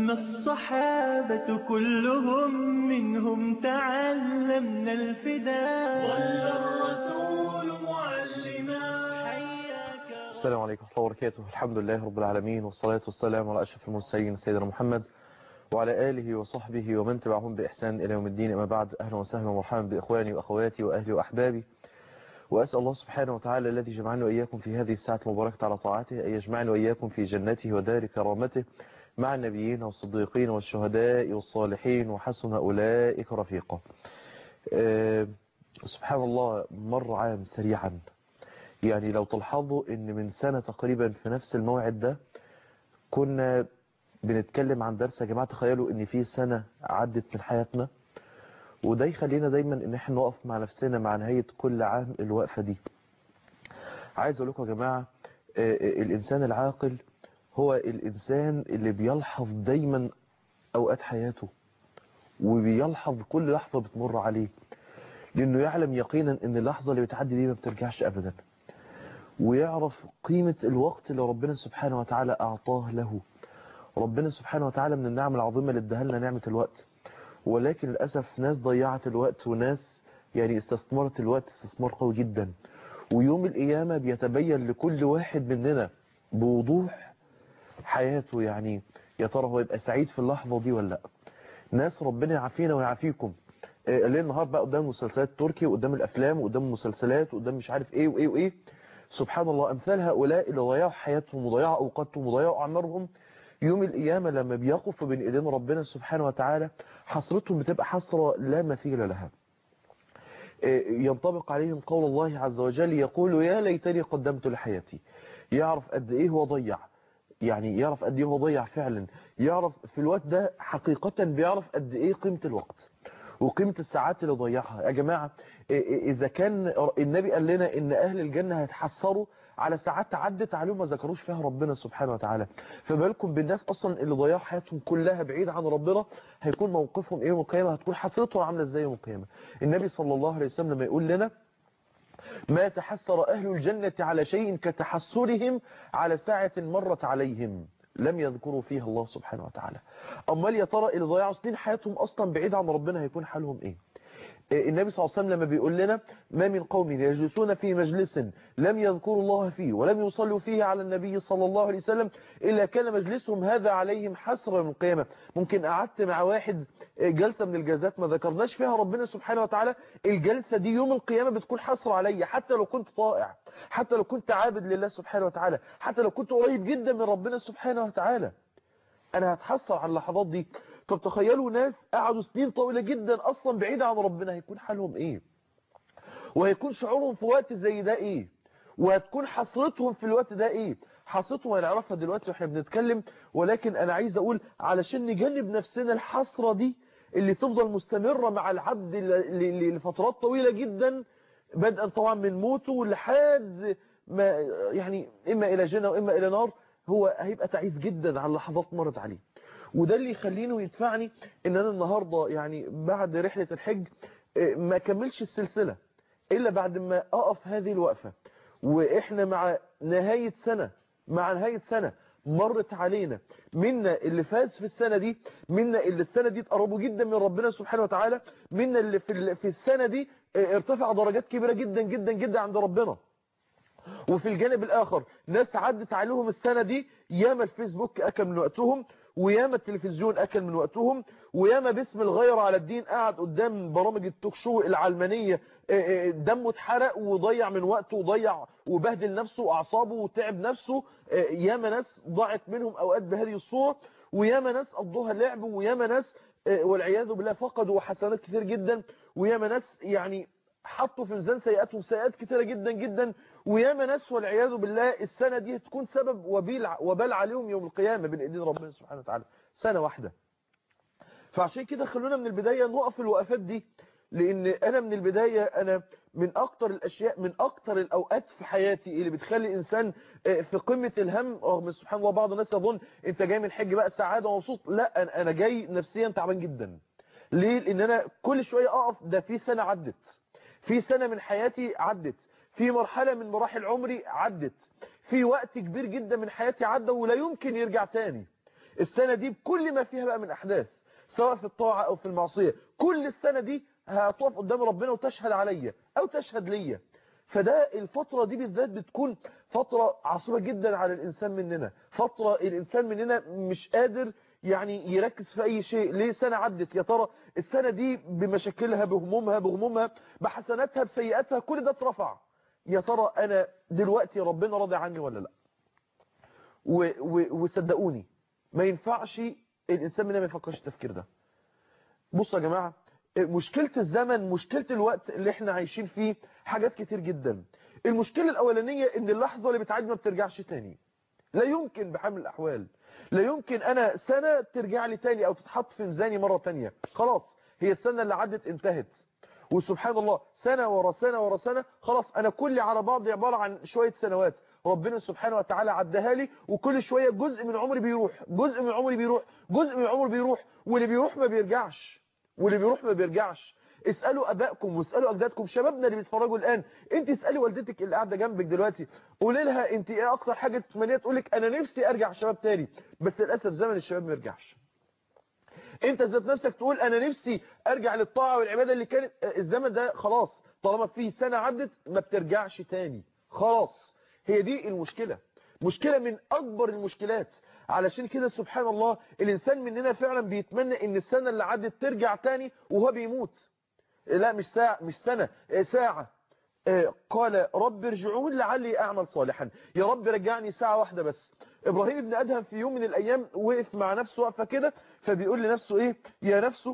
أما الصحابة كلهم منهم تعلمنا الفداء ظل الرسول معلما حياك السلام عليكم ورحمة الله وبركاته الحمد لله رب العالمين والصلاة والسلام على أشرف المرسلين سيدنا محمد وعلى آله وصحبه ومن تبعهم بإحسان إلى يوم الدين أما بعد أهلا وسهلا ومرحبا بإخواني وأخواتي وأهلي وأحبابي وأسأل الله سبحانه وتعالى الذي جمعني وإياكم في هذه الساعة المباركة على طاعته أن يجمعني وإياكم في جنته ودار كرامته مع النبيين والصديقين والشهداء والصالحين وحسن أولئك رفيقا أه سبحان الله مر عام سريعا يعني لو تلحظوا ان من سنة تقريبا في نفس الموعد ده كنا بنتكلم عن درس يا جماعة تخيلوا ان في سنة عدت من حياتنا وده يخلينا دايما ان احنا نقف مع نفسنا مع نهاية كل عام الوقفة دي عايز اقول لكم يا جماعة الانسان العاقل هو الانسان اللي بيلحظ دايما اوقات حياته وبيلحظ كل لحظة بتمر عليه لانه يعلم يقينا ان اللحظة اللي بتعدي دي ما بترجعش ابدا ويعرف قيمة الوقت اللي ربنا سبحانه وتعالى اعطاه له ربنا سبحانه وتعالى من النعم العظيمة اللي اداها لنا نعمة الوقت ولكن للأسف ناس ضيعت الوقت وناس يعني استثمرت الوقت استثمار قوي جدا ويوم القيامة بيتبين لكل واحد مننا بوضوح حياته يعني يا ترى هو يبقى سعيد في اللحظة دي ولا لا ناس ربنا يعافينا ويعافيكم ليل النهار بقى قدام المسلسلات التركي وقدام الأفلام وقدام المسلسلات وقدام مش عارف ايه وايه وايه سبحان الله أمثال هؤلاء اللي ضيعوا حياتهم وضيعوا أوقاتهم وضيعوا أعمارهم يوم القيامة لما بيقفوا بين ايدين ربنا سبحانه وتعالى حسرتهم بتبقى حسرة لا مثيل لها ينطبق عليهم قول الله عز وجل يقول يا ليتني قدمت لحياتي يعرف قد ايه هو ضيع يعني يعرف قد ايه هو ضيع فعلا يعرف في الوقت ده حقيقة بيعرف قد ايه قيمة الوقت وقيمة الساعات اللي ضيعها يا جماعة إذا كان النبي قال لنا إن أهل الجنة هيتحسروا على ساعات عدت عليهم ما ذكروش فيها ربنا سبحانه وتعالى فبالكم بالناس أصلا اللي ضيعوا حياتهم كلها بعيد عن ربنا هيكون موقفهم إيه يوم القيامة هتكون حسرتهم عاملة إزاي يوم القيامة النبي صلى الله عليه وسلم لما يقول لنا ما تحسر أهل الجنة على شيء كتحسرهم على ساعة مرت عليهم لم يذكروا فيها الله سبحانه وتعالى أمال يا ترى اللي ضيعوا سنين حياتهم أصلا بعيد عن ربنا هيكون حالهم إيه النبي صلى الله عليه وسلم لما بيقول لنا ما من قوم يجلسون في مجلس لم يذكروا الله فيه ولم يصلوا فيه على النبي صلى الله عليه وسلم إلا كان مجلسهم هذا عليهم حسرة من القيامة ممكن قعدت مع واحد جلسة من الجلسات ما ذكرناش فيها ربنا سبحانه وتعالى الجلسة دي يوم القيامة بتكون حسرة عليا حتى لو كنت طائع حتى لو كنت عابد لله سبحانه وتعالى حتى لو كنت قريب جدا من ربنا سبحانه وتعالى أنا هتحسر على اللحظات دي طب تخيلوا ناس قعدوا سنين طويلة جدا أصلا بعيدة عن ربنا هيكون حالهم إيه وهيكون شعورهم في وقت زي ده إيه وهتكون حسرتهم في الوقت ده إيه حسرتهم هنعرفها دلوقتي واحنا بنتكلم ولكن أنا عايز أقول علشان نجنب نفسنا الحسرة دي اللي تفضل مستمرة مع العبد لفترات طويلة جدا بدءا طبعا من موته لحد ما يعني إما إلى جنة وإما إلى نار هو هيبقى تعيس جدا على لحظات مرت عليه وده اللي يخلينه يدفعني ان انا النهاردة يعني بعد رحلة الحج ما كملش السلسلة الا بعد ما اقف هذه الوقفة واحنا مع نهاية سنة مع نهاية سنة مرت علينا منا اللي فاز في السنة دي منا اللي السنة دي تقربوا جدا من ربنا سبحانه وتعالى منا اللي في, في السنة دي ارتفع درجات كبيرة جدا جدا جدا عند ربنا وفي الجانب الآخر ناس عدت عليهم السنة دي ياما الفيسبوك أكل من وقتهم وياما التلفزيون أكل من وقتهم وياما باسم الغيرة على الدين قاعد قدام برامج التوك شو العلمانية دمه اتحرق وضيع من وقته وضيع وبهدل نفسه وأعصابه وتعب نفسه ياما ناس ضاعت منهم أوقات بهذه الصورة وياما ناس قضوها لعب وياما ناس والعياذ بالله فقدوا حسنات كتير جدا وياما ناس يعني حطوا في ميزان سيئاتهم سيئات كتيرة جدا جدا وياما ناس والعياذ بالله السنة دي تكون سبب وبيل وبال عليهم يوم القيامة بين ايدين ربنا سبحانه وتعالى سنة واحدة فعشان كده خلونا من البداية نقف الوقفات دي لان انا من البداية انا من اكتر الاشياء من اكتر الاوقات في حياتي اللي بتخلي انسان في قمة الهم رغم سبحان الله بعض الناس يظن انت جاي من حج بقى سعادة ومبسوط لا انا جاي نفسيا تعبان جدا ليه لان انا كل شوية اقف ده في سنة عدت في سنة من حياتي عدت في مرحلة من مراحل عمري عدت في وقت كبير جدا من حياتي عدى ولا يمكن يرجع تاني السنة دي بكل ما فيها بقى من أحداث سواء في الطاعة أو في المعصية كل السنة دي هتقف قدام ربنا وتشهد عليا أو تشهد ليا فده الفترة دي بالذات بتكون فترة عصيبة جدا على الإنسان مننا فترة الإنسان مننا مش قادر يعني يركز في أي شيء ليه سنة عدت يا ترى السنة دي بمشاكلها بهمومها بغمومها بحسناتها بسيئاتها كل ده اترفع يا ترى أنا دلوقتي ربنا راضي عني ولا لا و و وصدقوني ما ينفعش الإنسان مننا ما يفكرش التفكير ده بصوا يا جماعة مشكلة الزمن مشكلة الوقت اللي احنا عايشين فيه حاجات كتير جدا المشكلة الأولانية ان اللحظة اللي بتعدي ما بترجعش تاني لا يمكن بحمل الأحوال لا يمكن أنا سنة ترجع لي تاني أو تتحط في ميزاني مرة تانية خلاص هي السنة اللي عدت انتهت وسبحان الله سنة ورا سنة ورا سنة خلاص أنا كل على بعض عبارة عن شوية سنوات ربنا سبحانه وتعالى عدها لي وكل شوية جزء من عمري بيروح جزء من عمري بيروح جزء من عمري بيروح واللي بيروح ما بيرجعش واللي بيروح ما بيرجعش اسألوا أبائكم واسألوا أجدادكم شبابنا اللي بيتفرجوا الآن انت اسألي والدتك اللي قاعدة جنبك دلوقتي قولي لها انت ايه أكتر حاجة تتمنيها تقول لك أنا نفسي أرجع شباب تاني بس للأسف زمن الشباب ما يرجعش انت ذات نفسك تقول أنا نفسي أرجع للطاعة والعبادة اللي كانت الزمن ده خلاص طالما فيه سنة عدت ما بترجعش تاني خلاص هي دي المشكلة مشكلة من أكبر المشكلات علشان كده سبحان الله الإنسان مننا فعلا بيتمنى ان السنة اللي عدت ترجع تاني وهو بيموت لا مش ساعة مش سنة ساعة قال رب ارجعون لعلي أعمل صالحا يا رب رجعني ساعة واحدة بس إبراهيم ابن أدهم في يوم من الأيام وقف مع نفسه وقفة كده فبيقول لنفسه إيه يا نفسه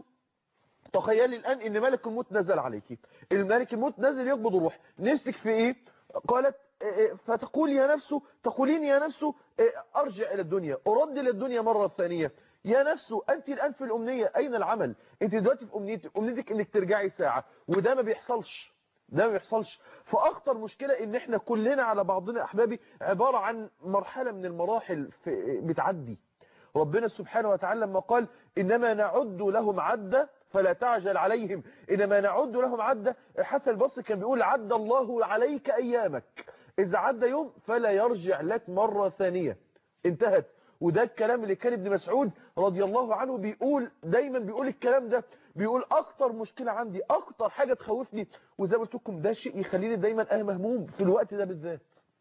تخيلي الآن إن ملك الموت نزل عليك الملك الموت نزل يقبض الروح نفسك في إيه قالت فتقول يا نفسه تقولين يا نفسه أرجع إلى الدنيا أرد إلى الدنيا مرة ثانية يا نفسه أنت الآن في الأمنية أين العمل أنت دلوقتي في أمنيتك أمنيتك أنك ترجعي ساعة وده ما بيحصلش ده ما بيحصلش فأخطر مشكلة إن إحنا كلنا على بعضنا أحبابي عبارة عن مرحلة من المراحل بتعدي ربنا سبحانه وتعالى لما قال إنما نعد لهم عدة فلا تعجل عليهم إنما نعد لهم عدة حسن البصري كان بيقول عد الله عليك أيامك إذا عدى يوم فلا يرجع لك مرة ثانية انتهت وده الكلام اللي كان ابن مسعود رضي الله عنه بيقول دايما بيقول الكلام ده بيقول اكتر مشكلة عندي اكتر حاجة تخوفني وزي ما قلت لكم ده شيء يخليني دايما انا مهموم في الوقت ده بالذات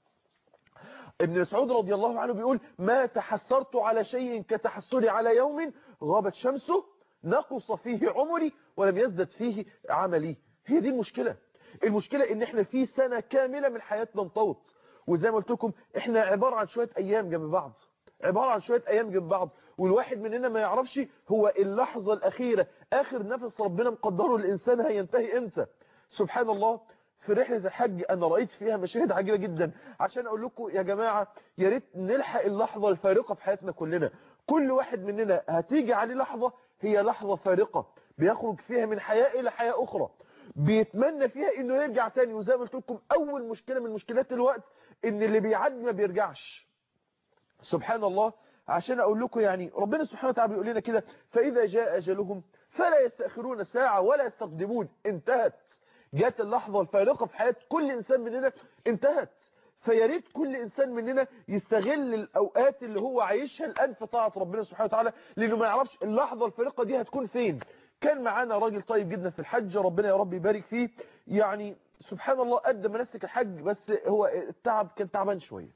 ابن مسعود رضي الله عنه بيقول ما تحسرت على شيء كتحسري على يوم غابت شمسه نقص فيه عمري ولم يزدد فيه عملي هي دي المشكلة المشكلة ان احنا في سنة كاملة من حياتنا انطوت وزي ما قلت لكم احنا عبارة عن شوية ايام جنب بعض عبارة عن شوية ايام جنب بعض والواحد مننا ما يعرفش هو اللحظة الاخيرة اخر نفس ربنا مقدره الانسان هينتهي امتى سبحان الله في رحلة الحج انا رأيت فيها مشاهد عجيبة جدا عشان اقول لكم يا جماعة يا ريت نلحق اللحظة الفارقة في حياتنا كلنا كل واحد مننا هتيجي عليه لحظة هي لحظة فارقة بيخرج فيها من حياة الى حياة اخرى بيتمنى فيها انه يرجع تاني وزي ما قلت لكم اول مشكلة من مشكلات الوقت ان اللي بيعدي ما بيرجعش سبحان الله عشان اقول لكم يعني ربنا سبحانه وتعالى بيقول لنا كده فاذا جاء اجلهم فلا يستأخرون ساعة ولا يستقدمون انتهت جات اللحظة الفارقة في حياة كل انسان مننا انتهت فيا ريت كل انسان مننا يستغل الاوقات اللي هو عايشها الان في طاعة ربنا سبحانه وتعالى لانه ما يعرفش اللحظة الفارقة دي هتكون فين كان معانا راجل طيب جدا في الحج ربنا يا رب يبارك فيه يعني سبحان الله أدى مناسك الحج بس هو التعب كان تعبان شوية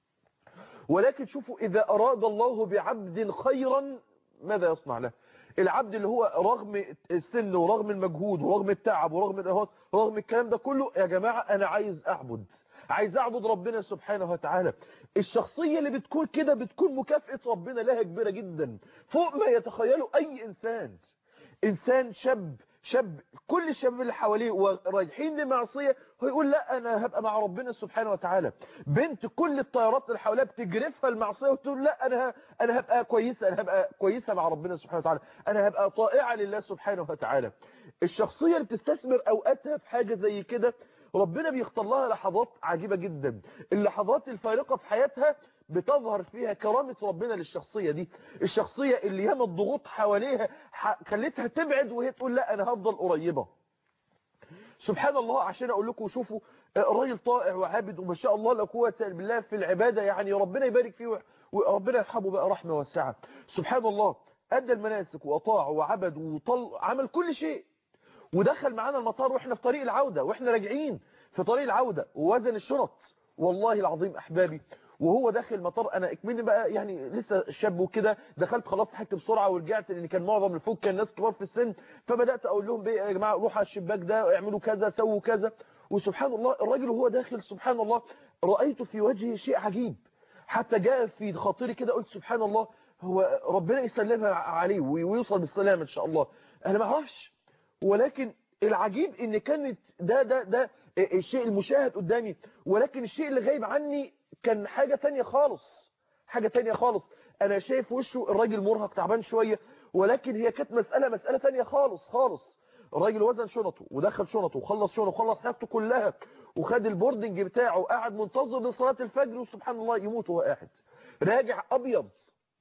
ولكن شوفوا إذا أراد الله بعبد خيرا ماذا يصنع له العبد اللي هو رغم السن ورغم المجهود ورغم التعب ورغم الإرهاق رغم الكلام ده كله يا جماعة أنا عايز أعبد عايز أعبد ربنا سبحانه وتعالى الشخصية اللي بتكون كده بتكون مكافأة ربنا لها كبيرة جدا فوق ما يتخيله أي إنسان إنسان شاب شاب كل الشباب اللي حواليه ورايحين لمعصية هو يقول لا أنا هبقى مع ربنا سبحانه وتعالى بنت كل الطيارات اللي حواليها بتجرفها المعصية وتقول لا أنا أنا هبقى كويسة أنا هبقى كويسة مع ربنا سبحانه وتعالى أنا هبقى طائعة لله سبحانه وتعالى الشخصية اللي بتستثمر أوقاتها في حاجة زي كده ربنا بيختار لها لحظات عجيبة جدا اللحظات الفارقة في حياتها بتظهر فيها كرامة ربنا للشخصية دي الشخصية اللي ياما الضغوط حواليها خلتها تبعد وهي تقول لا أنا هفضل قريبة سبحان الله عشان أقول لكم شوفوا راجل طائع وعابد وما شاء الله لا قوه الا بالله في العبادة يعني ربنا يبارك فيه وربنا يرحمه بقى رحمة واسعة سبحان الله أدى المناسك وأطاع وعبد وطل عمل كل شيء ودخل معانا المطار واحنا في طريق العودة واحنا راجعين في طريق العودة ووزن الشنط والله العظيم أحبابي وهو داخل المطار انا اكملني بقى يعني لسه شاب وكده دخلت خلاص ضحكت بسرعه ورجعت لان كان معظم الفوق كان ناس كبار في السن فبدات اقول لهم بيه يا جماعه روحوا على الشباك ده اعملوا كذا سووا كذا وسبحان الله الراجل وهو داخل سبحان الله رايت في وجهه شيء عجيب حتى جاء في خاطري كده قلت سبحان الله هو ربنا يسلمها عليه ويوصل بالسلامه ان شاء الله انا ما اعرفش ولكن العجيب ان كانت ده ده ده الشيء المشاهد قدامي ولكن الشيء اللي غايب عني كان حاجة تانية خالص حاجة تانية خالص انا شايف وشه الراجل مرهق تعبان شوية ولكن هي كانت مسألة مسألة تانية خالص خالص الراجل وزن شنطه ودخل شنطه وخلص شنطه وخلص حاجته كلها وخد البوردنج بتاعه وقعد منتظر لصلاة الفجر وسبحان الله يموت وهو قاعد راجع ابيض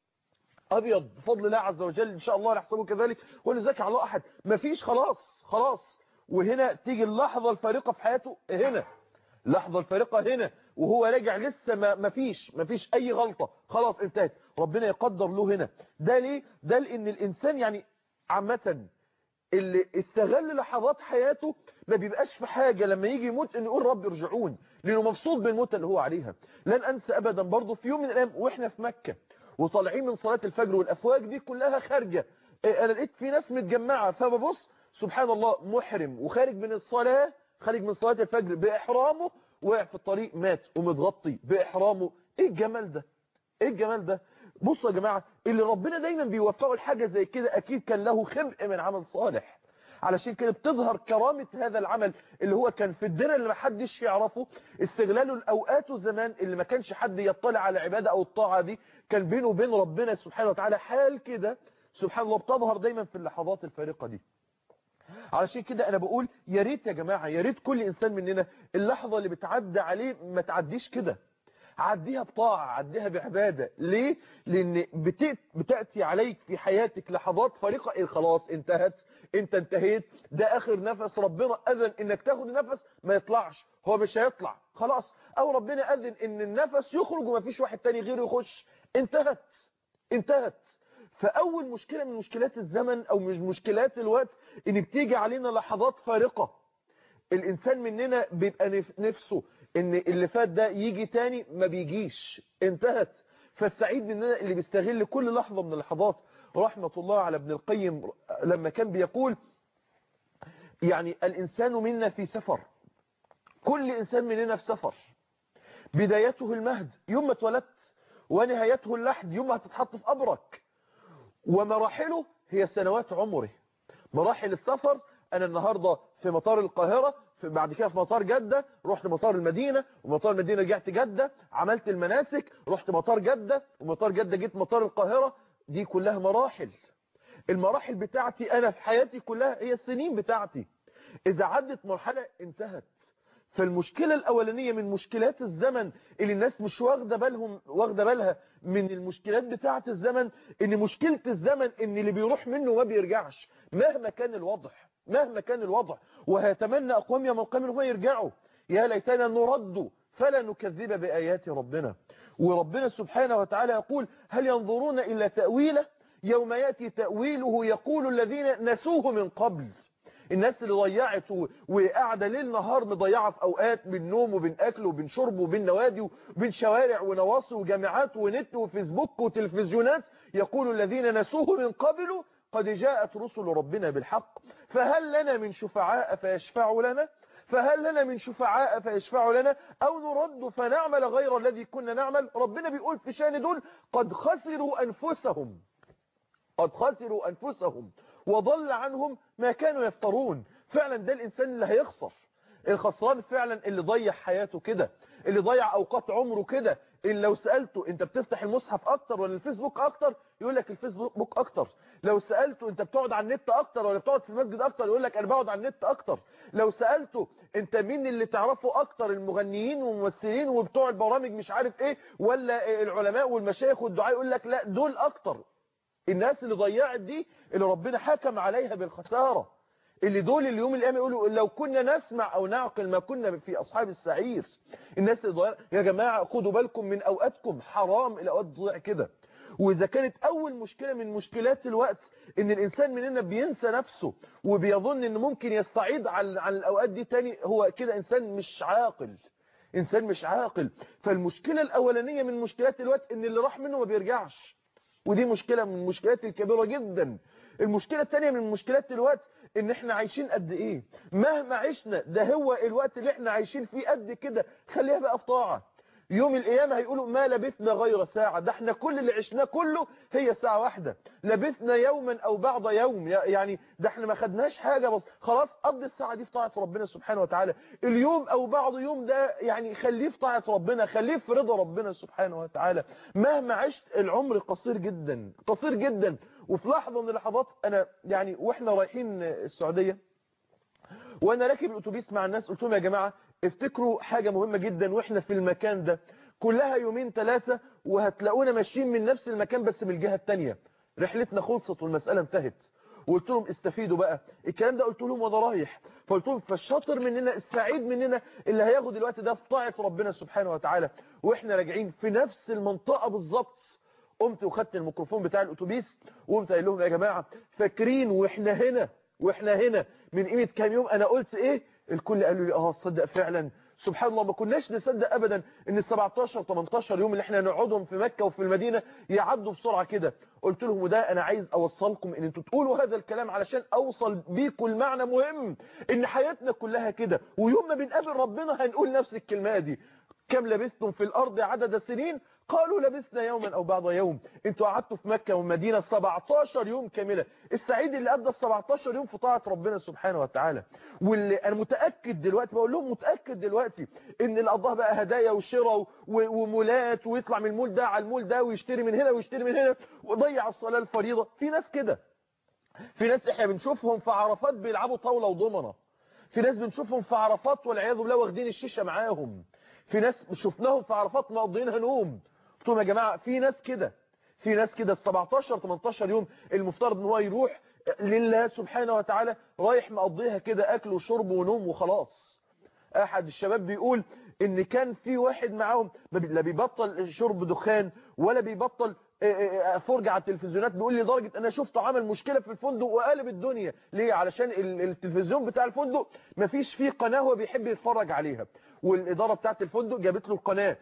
ابيض بفضل الله عز وجل ان شاء الله نحسبه كذلك ولذلك على الله احد مفيش خلاص خلاص وهنا تيجي اللحظة الفارقة في حياته هنا اللحظة الفارقة هنا وهو راجع لسه ما مفيش مفيش اي غلطة خلاص انتهت ربنا يقدر له هنا ده ليه ده لان الانسان يعني عامة اللي استغل لحظات حياته ما بيبقاش في حاجة لما يجي يموت انه يقول رب ارجعون لانه مبسوط بالموت اللي هو عليها لن انسى ابدا برضه في يوم من الايام واحنا في مكة وطالعين من صلاة الفجر والافواج دي كلها خارجة انا لقيت في ناس متجمعة فببص سبحان الله محرم وخارج من الصلاة خارج من صلاة الفجر بإحرامه وقع في الطريق مات ومتغطي بإحرامه ايه الجمال ده ايه الجمال ده بصوا يا جماعة اللي ربنا دايما بيوفقه لحاجة زي كده اكيد كان له خبء من عمل صالح علشان كده بتظهر كرامة هذا العمل اللي هو كان في الدنيا اللي ما حدش يعرفه استغلاله الاوقات زمان اللي ما كانش حد يطلع على العبادة او الطاعة دي كان بينه وبين ربنا سبحانه وتعالى حال كده سبحان الله بتظهر دايما في اللحظات الفارقة دي علشان كده انا بقول يا ريت يا جماعة يا ريت كل انسان مننا اللحظة اللي بتعدى عليه ما تعديش كده عديها بطاعة عديها بعبادة ليه لان بتأتي عليك في حياتك لحظات فارقة إيه خلاص انتهت انت انتهيت ده اخر نفس ربنا اذن انك تاخد نفس ما يطلعش هو مش هيطلع خلاص او ربنا اذن ان النفس يخرج وما فيش واحد تاني غيره يخش انتهت انتهت فأول مشكلة من مشكلات الزمن أو مش مشكلات الوقت إن بتيجي علينا لحظات فارقة الإنسان مننا بيبقى نفسه إن اللي فات ده يجي تاني ما بيجيش انتهت فالسعيد مننا اللي بيستغل كل لحظة من اللحظات رحمة الله على ابن القيم لما كان بيقول يعني الإنسان منا في سفر كل إنسان مننا في سفر بدايته المهد يوم ما اتولدت ونهايته اللحد يوم ما هتتحط في قبرك ومراحله هي سنوات عمره مراحل السفر أنا النهاردة في مطار القاهرة في بعد كده في مطار جدة رحت مطار المدينة ومطار المدينة رجعت جدة عملت المناسك رحت مطار جدة ومطار جدة جيت مطار القاهرة دي كلها مراحل المراحل بتاعتي أنا في حياتي كلها هي السنين بتاعتي إذا عدت مرحلة انتهت فالمشكلة الأولانية من مشكلات الزمن اللي الناس مش واخدة بالهم واخدة بالها من المشكلات بتاعة الزمن ان مشكلة الزمن ان اللي بيروح منه ما بيرجعش مهما كان الوضع مهما كان الوضع وهيتمنى أقوام يوم القيامة هو يرجعوا يا ليتنا نرد فلا نكذب بآيات ربنا وربنا سبحانه وتعالى يقول هل ينظرون إلا تأويله يوم يأتي تأويله يقول الذين نسوه من قبل الناس اللي ضيعت وقاعدة ليل نهار مضيعة في أوقات بين نوم وبين أكل وبين شرب وبين نوادي وبين شوارع ونواصي وجامعات ونت وفيسبوك وتلفزيونات يقول الذين نسوه من قبل قد جاءت رسل ربنا بالحق فهل لنا من شفعاء فيشفعوا لنا فهل لنا من شفعاء فيشفعوا لنا أو نرد فنعمل غير الذي كنا نعمل ربنا بيقول في شان دول قد خسروا أنفسهم قد خسروا أنفسهم وضل عنهم ما كانوا يفترون فعلا ده الإنسان اللي هيخسر الخسران فعلا اللي ضيع حياته كده اللي ضيع أوقات عمره كده اللي لو سألته انت بتفتح المصحف اكتر ولا الفيسبوك اكتر يقول لك الفيسبوك اكتر لو سألته انت بتقعد على النت اكتر ولا بتقعد في المسجد اكتر يقول لك انا بقعد على النت اكتر لو سألته انت مين اللي تعرفه اكتر المغنيين والممثلين وبتوع البرامج مش عارف ايه ولا العلماء والمشايخ والدعاء يقول لك لا دول اكتر الناس اللي ضيعت دي اللي ربنا حكم عليها بالخسارة اللي دول اليوم القيامة يقولوا لو كنا نسمع او نعقل ما كنا في اصحاب السعير الناس اللي ضايعة يا جماعة خدوا بالكم من اوقاتكم حرام الاوقات تضيع كده واذا كانت اول مشكلة من مشكلات الوقت ان الانسان مننا بينسى نفسه وبيظن ان ممكن يستعيد عن عن الاوقات دي تاني هو كده انسان مش عاقل انسان مش عاقل فالمشكلة الاولانية من مشكلات الوقت ان اللي راح منه ما بيرجعش ودي مشكلة من المشكلات الكبيرة جدا المشكلة الثانية من مشكلات الوقت ان احنا عايشين قد ايه مهما عشنا ده هو الوقت اللي احنا عايشين فيه قد كده خليها بقى في طاعة يوم القيامة هيقولوا ما لبثنا غير ساعة ده احنا كل اللي عشناه كله هي ساعة واحدة لبثنا يوما او بعض يوم يعني ده احنا ما خدناش حاجة بس خلاص قضي الساعة دي في طاعة ربنا سبحانه وتعالى اليوم او بعض يوم ده يعني خليه في طاعة ربنا خليه في رضا ربنا سبحانه وتعالى مهما عشت العمر قصير جدا قصير جدا وفي لحظة من اللحظات انا يعني واحنا رايحين السعودية وانا راكب الاتوبيس مع الناس قلت لهم يا جماعة افتكروا حاجة مهمة جدا واحنا في المكان ده كلها يومين ثلاثة وهتلاقونا ماشيين من نفس المكان بس من الجهة التانية رحلتنا خلصت والمسألة انتهت وقلت لهم استفيدوا بقى الكلام ده قلت لهم وانا رايح فقلت لهم فالشاطر مننا السعيد مننا اللي هياخد الوقت ده في طاعة ربنا سبحانه وتعالى واحنا راجعين في نفس المنطقة بالظبط قمت وخدت الميكروفون بتاع الاتوبيس وقمت قايل لهم يا جماعة فاكرين واحنا هنا واحنا هنا من قيمة كام يوم انا قلت ايه الكل قالوا لي اه صدق فعلا سبحان الله ما كناش نصدق ابدا ان ال 17 18 يوم اللي احنا نقعدهم في مكة وفي المدينة يعدوا بسرعة كده قلت لهم وده انا عايز اوصلكم ان انتوا تقولوا هذا الكلام علشان اوصل بيكم المعنى مهم ان حياتنا كلها كده ويوم ما بنقابل ربنا هنقول نفس الكلمة دي كم لبثتم في الارض عدد سنين قالوا لبثنا يوما او بعض يوم انتوا قعدتوا في مكة والمدينة 17 يوم كاملة السعيد اللي قضى ال 17 يوم في طاعة ربنا سبحانه وتعالى واللي انا متأكد دلوقتي بقول لهم متأكد دلوقتي ان اللي قضاها بقى هدايا وشراء ومولات ويطلع من المول ده على المول ده ويشتري من هنا ويشتري من هنا وضيع الصلاة الفريضة في ناس كده في ناس احنا بنشوفهم في عرفات بيلعبوا طاولة وضمنة في ناس بنشوفهم في عرفات والعياذ بالله واخدين الشيشة معاهم في ناس شفناهم في عرفات مقضينها نوم قلت لهم يا جماعة في ناس كده في ناس كده ال 17 18 يوم المفترض ان هو يروح لله سبحانه وتعالى رايح مقضيها كده اكل وشرب ونوم وخلاص احد الشباب بيقول ان كان في واحد معاهم لا بيبطل شرب دخان ولا بيبطل فرجة على التلفزيونات بيقول لي لدرجة انا شفته عمل مشكلة في الفندق وقلب الدنيا ليه علشان التلفزيون بتاع الفندق مفيش فيه قناة هو بيحب يتفرج عليها والإدارة بتاعت الفندق جابت له القناة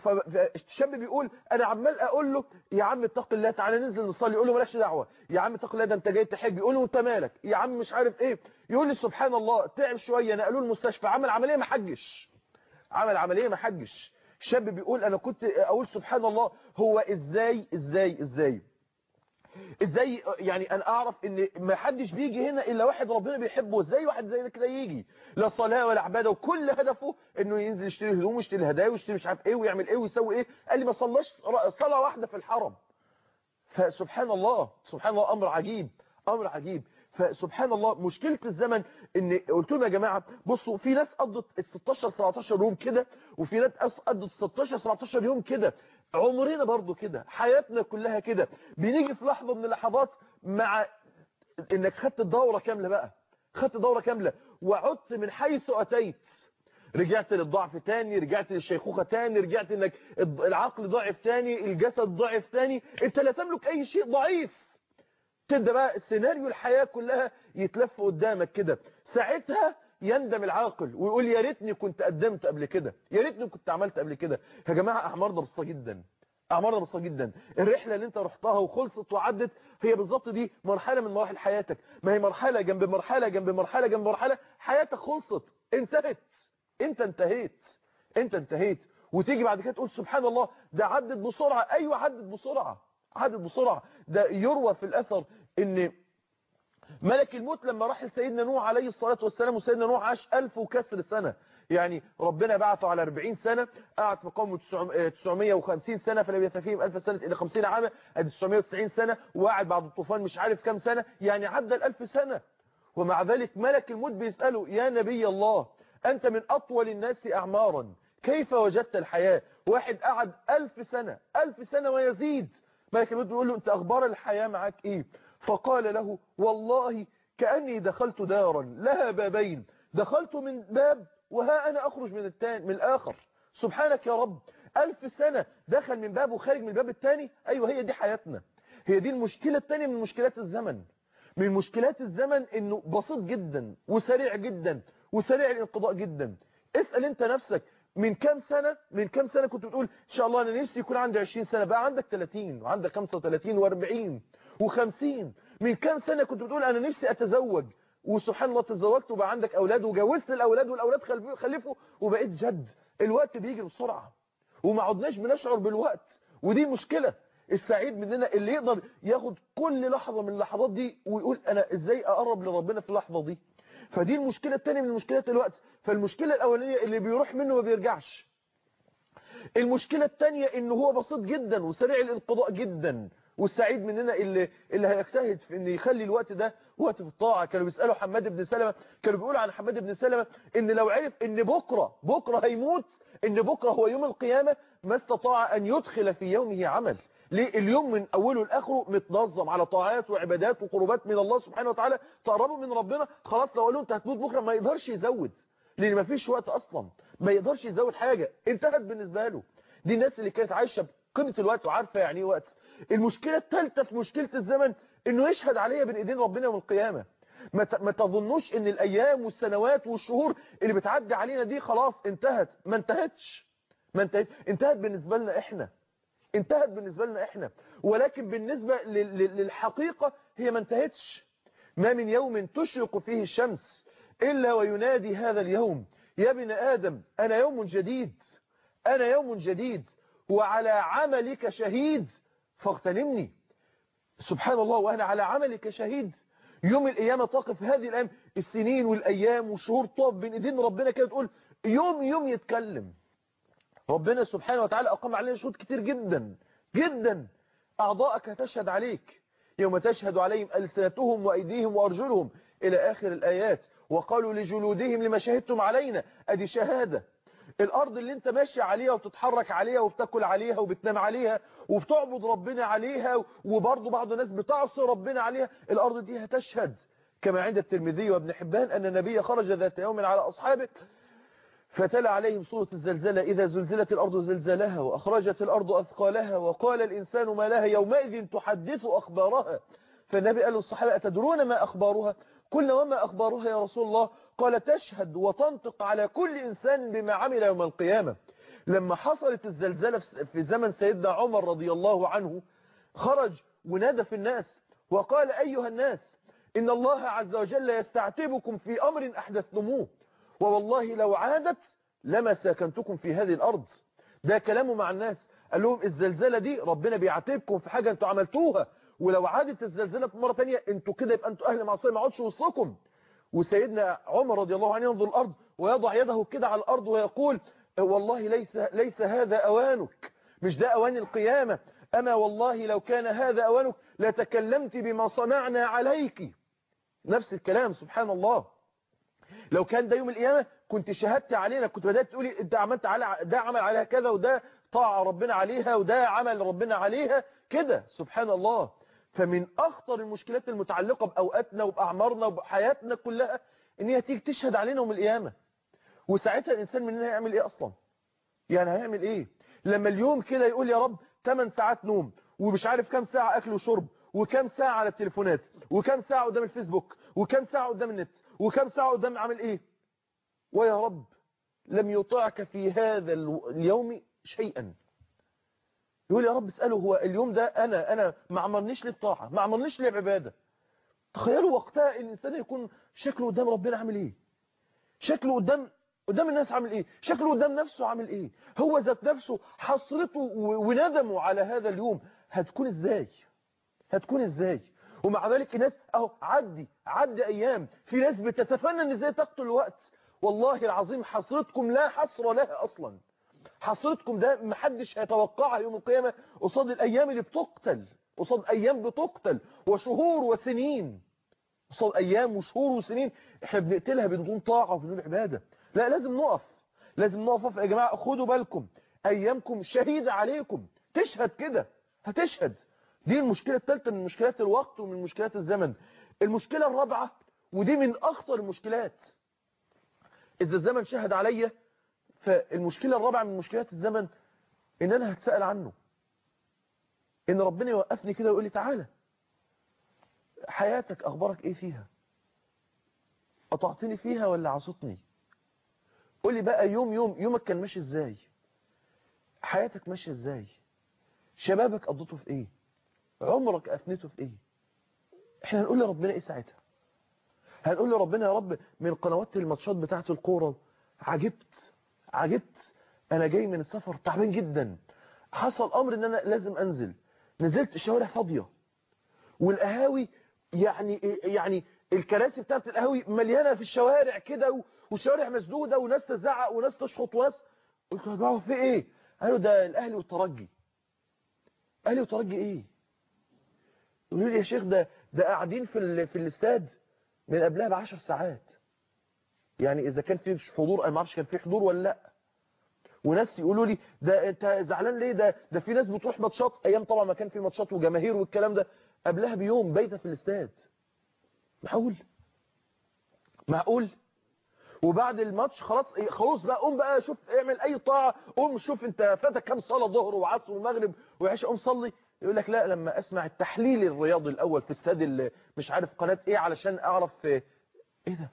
فالشاب بيقول انا عمال اقول له يا عم اتق الله تعالى ننزل نصلي يقول له مالكش دعوه يا عم اتق الله ده انت جاي تحج يقول له انت مالك يا عم مش عارف ايه يقول لي سبحان الله تعب شويه نقلوه المستشفى عمل عمليه ما حجش عمل عمليه ما حجش شاب بيقول انا كنت اقول سبحان الله هو ازاي ازاي ازاي ازاي يعني انا اعرف ان ما حدش بيجي هنا الا واحد ربنا بيحبه ازاي واحد زي ده كده يجي لا صلاه ولا عباده وكل هدفه انه ينزل يشتري هدوم ويشتري هدايا ويشتري مش عارف ايه ويعمل ايه ويسوي ايه قال لي ما صلاش صلاه واحده في الحرم فسبحان الله سبحان الله امر عجيب امر عجيب فسبحان الله مشكلة الزمن ان قلت لهم يا جماعة بصوا في ناس قضت ال 16 17 يوم كده وفي ناس قضت 16 17 يوم كده عمرنا برضو كده حياتنا كلها كده بنيجي في لحظة من اللحظات مع انك خدت الدورة كاملة بقى خدت دورة كاملة وعدت من حيث اتيت رجعت للضعف تاني رجعت للشيخوخة تاني رجعت انك العقل ضعف تاني الجسد ضعف تاني انت لا تملك اي شيء ضعيف تبدا بقى سيناريو الحياة كلها يتلف قدامك كده ساعتها يندم العاقل ويقول يا ريتني كنت قدمت قبل كده يا ريتني كنت عملت قبل كده يا جماعة اعمارنا بسيطه جدا اعمارنا بسيطه جدا الرحله اللي انت رحتها وخلصت وعدت هي بالظبط دي مرحله من مراحل حياتك ما هي مرحله جنب مرحله جنب مرحله جنب مرحله حياتك خلصت انتهت انت انتهيت انت انتهيت وتيجي بعد كده تقول سبحان الله ده عدت بسرعه ايوه عدت بسرعه عدت بسرعه ده يروى في الاثر ان ملك الموت لما راح لسيدنا نوح عليه الصلاة والسلام وسيدنا نوح عاش ألف وكسر سنة يعني ربنا بعثه على 40 سنة قعد في قومه 950 سنة فلم يتفيهم ألف سنة إلى 50 عاما ادي 990 سنة وقعد بعد الطوفان مش عارف كم سنة يعني عدى الألف سنة ومع ذلك ملك الموت بيسأله يا نبي الله أنت من أطول الناس أعمارا كيف وجدت الحياة واحد قعد ألف سنة ألف سنة ويزيد ملك الموت بيقول له أنت أخبار الحياة معاك إيه فقال له والله كأني دخلت دارا لها بابين دخلت من باب وها أنا أخرج من التاني من الآخر سبحانك يا رب ألف سنة دخل من باب وخارج من الباب التاني أيوة هي دي حياتنا هي دي المشكلة التانية من مشكلات الزمن من مشكلات الزمن انه بسيط جدا وسريع جدا وسريع الانقضاء جدا اسأل انت نفسك من كام سنة من كام سنة كنت بتقول ان شاء الله انا نفسي يكون عندي 20 سنة بقى عندك 30 وعندك 35 و40 و50 من كام سنة كنت بتقول انا نفسي اتزوج وسبحان الله تزوجت وبقى عندك اولاد وجوزت الاولاد والاولاد خلفوا وبقيت جد الوقت بيجري بسرعة وما عدناش بنشعر بالوقت ودي مشكلة السعيد مننا اللي يقدر ياخد كل لحظة من اللحظات دي ويقول انا ازاي اقرب لربنا في اللحظة دي فدي المشكلة التانية من مشكلات الوقت فالمشكلة الاولانية اللي بيروح منه ما بيرجعش المشكلة التانية انه هو بسيط جدا وسريع الانقضاء جدا والسعيد مننا اللي اللي هيجتهد في ان يخلي الوقت ده وقت في الطاعة كانوا بيسألوا حماد بن سلمة كانوا بيقولوا عن حماد بن سلمة ان لو عرف ان بكرة بكرة هيموت ان بكرة هو يوم القيامة ما استطاع ان يدخل في يومه عمل ليه اليوم من اوله لاخره متنظم على طاعات وعبادات وقربات من الله سبحانه وتعالى تقربوا من ربنا خلاص لو قالوا انت هتموت بكره ما يقدرش يزود لان ما فيش وقت اصلا ما يقدرش يزود حاجه انتهت بالنسبه له دي الناس اللي كانت عايشه بقيمه الوقت وعارفه يعني ايه وقت المشكله الثالثه في مشكله الزمن انه يشهد عليها بين ايدين ربنا يوم القيامه ما ما تظنوش ان الايام والسنوات والشهور اللي بتعدي علينا دي خلاص انتهت ما انتهتش ما انتهت انتهت بالنسبه لنا احنا انتهت بالنسبة لنا احنا ولكن بالنسبة للحقيقة هي ما انتهتش ما من يوم تشرق فيه الشمس إلا وينادي هذا اليوم يا ابن آدم أنا يوم جديد أنا يوم جديد وعلى عملك شهيد فاغتنمني سبحان الله وأنا على عملك شهيد يوم القيامة تقف هذه الأيام السنين والأيام والشهور تقف بين إيدين ربنا كده تقول يوم يوم يتكلم ربنا سبحانه وتعالى أقام علينا شهود كتير جدا جدا أعضاءك تشهد عليك يوم تشهد عليهم ألسنتهم وأيديهم وأرجلهم إلى آخر الآيات وقالوا لجلودهم لما شهدتم علينا أدي شهادة الأرض اللي انت ماشي عليها وبتتحرك عليها وبتاكل عليها وبتنام عليها وبتعبد ربنا عليها وبرضه بعض الناس بتعصي ربنا عليها الأرض دي هتشهد كما عند الترمذي وابن حبان أن النبي خرج ذات يوم على أصحابه فتلا عليهم سورة الزلزلة إذا زلزلت الأرض زلزالها وأخرجت الأرض أثقالها وقال الإنسان ما لها يومئذ تحدث أخبارها فالنبي قال للصحابة أتدرون ما أخبارها قلنا وما أخبارها يا رسول الله قال تشهد وتنطق على كل إنسان بما عمل يوم القيامة لما حصلت الزلزلة في زمن سيدنا عمر رضي الله عنه خرج ونادى في الناس وقال أيها الناس إن الله عز وجل يستعتبكم في أمر أحدثتموه ووالله لو عادت لما ساكنتكم في هذه الأرض ده كلامه مع الناس قال لهم الزلزلة دي ربنا بيعاتبكم في حاجة انتوا عملتوها ولو عادت الزلزلة مرة تانية انتوا كده يبقى انتوا أهل معصية ما عادش وسطكم وسيدنا عمر رضي الله عنه ينظر الأرض ويضع يده كده على الأرض ويقول والله ليس, ليس هذا أوانك مش ده أوان القيامة أما والله لو كان هذا أوانك لتكلمت بما صنعنا عليك نفس الكلام سبحان الله لو كان ده يوم القيامة كنت شهدت علينا كنت بدأت تقولي انت عملت على ده عمل عليها كذا وده طاع ربنا عليها وده عمل ربنا عليها كده سبحان الله فمن أخطر المشكلات المتعلقة بأوقاتنا وبأعمارنا وبحياتنا كلها ان هي تيجي تشهد علينا يوم القيامة وساعتها الإنسان مننا هيعمل إيه أصلا يعني هيعمل إيه لما اليوم كده يقول يا رب 8 ساعات نوم ومش عارف كام ساعة أكل وشرب وكام ساعة على التليفونات وكام ساعة قدام الفيسبوك وكام ساعة قدام النت وكم ساعة قدام عمل ايه ويا رب لم يطعك في هذا اليوم شيئا يقول يا رب اسأله هو اليوم ده انا انا ما عمرنيش للطاعة ما عمرنيش للعبادة تخيلوا وقتها الانسان يكون شكله قدام ربنا عامل ايه شكله قدام قدام الناس عامل ايه شكله قدام نفسه عامل ايه هو ذات نفسه حسرته وندمه على هذا اليوم هتكون ازاي هتكون ازاي ومع ذلك الناس اهو عدي عدي ايام في ناس بتتفنن ازاي تقتل الوقت والله العظيم حسرتكم لا حصر لها اصلا حسرتكم ده محدش هيتوقعها يوم القيامة قصاد الايام اللي بتقتل قصاد ايام بتقتل وشهور وسنين قصاد ايام وشهور وسنين احنا بنقتلها بدون طاعة وبدون عبادة لا لازم نقف لازم نقف يا جماعة خدوا بالكم ايامكم شهيدة عليكم تشهد كده هتشهد دي المشكلة الثالثة من مشكلات الوقت ومن مشكلات الزمن المشكلة الرابعة ودي من اخطر المشكلات اذا الزمن شهد عليا فالمشكلة الرابعة من مشكلات الزمن ان انا هتسأل عنه ان ربنا يوقفني كده ويقول لي تعالى حياتك اخبارك ايه فيها قطعتني فيها ولا عصتني قول لي بقى يوم يوم يومك كان ماشي ازاي حياتك ماشيه ازاي شبابك قضيته في ايه عمرك افنيته في ايه احنا هنقول لربنا ايه ساعتها هنقول لربنا يا رب من قنوات الماتشات بتاعه الكوره عجبت عجبت انا جاي من السفر تعبان جدا حصل امر ان انا لازم انزل نزلت الشوارع فاضيه والقهاوي يعني يعني الكراسي بتاعت القهاوي مليانه في الشوارع كده والشوارع مسدوده وناس تزعق وناس تشخط وناس قلت يا جماعه في ايه قالوا ده الاهلي والترجي اهلي والترجي ايه يقولوا لي يا شيخ ده ده قاعدين في ال... في الاستاد من قبلها ب 10 ساعات يعني اذا كان في حضور انا ما اعرفش كان في حضور ولا لا وناس يقولوا لي ده انت زعلان ليه ده ده في ناس بتروح ماتشات ايام طبعا ما كان في ماتشات وجماهير والكلام ده قبلها بيوم بايته في الاستاد معقول معقول وبعد الماتش خلاص خلاص بقى قوم بقى شوف اعمل اي طاعه قوم شوف انت فاتك كام صلاه ظهر وعصر ومغرب وعشاء قوم صلي يقول لك لا لما اسمع التحليل الرياضي الاول في استاد مش عارف قناه ايه علشان اعرف ايه ده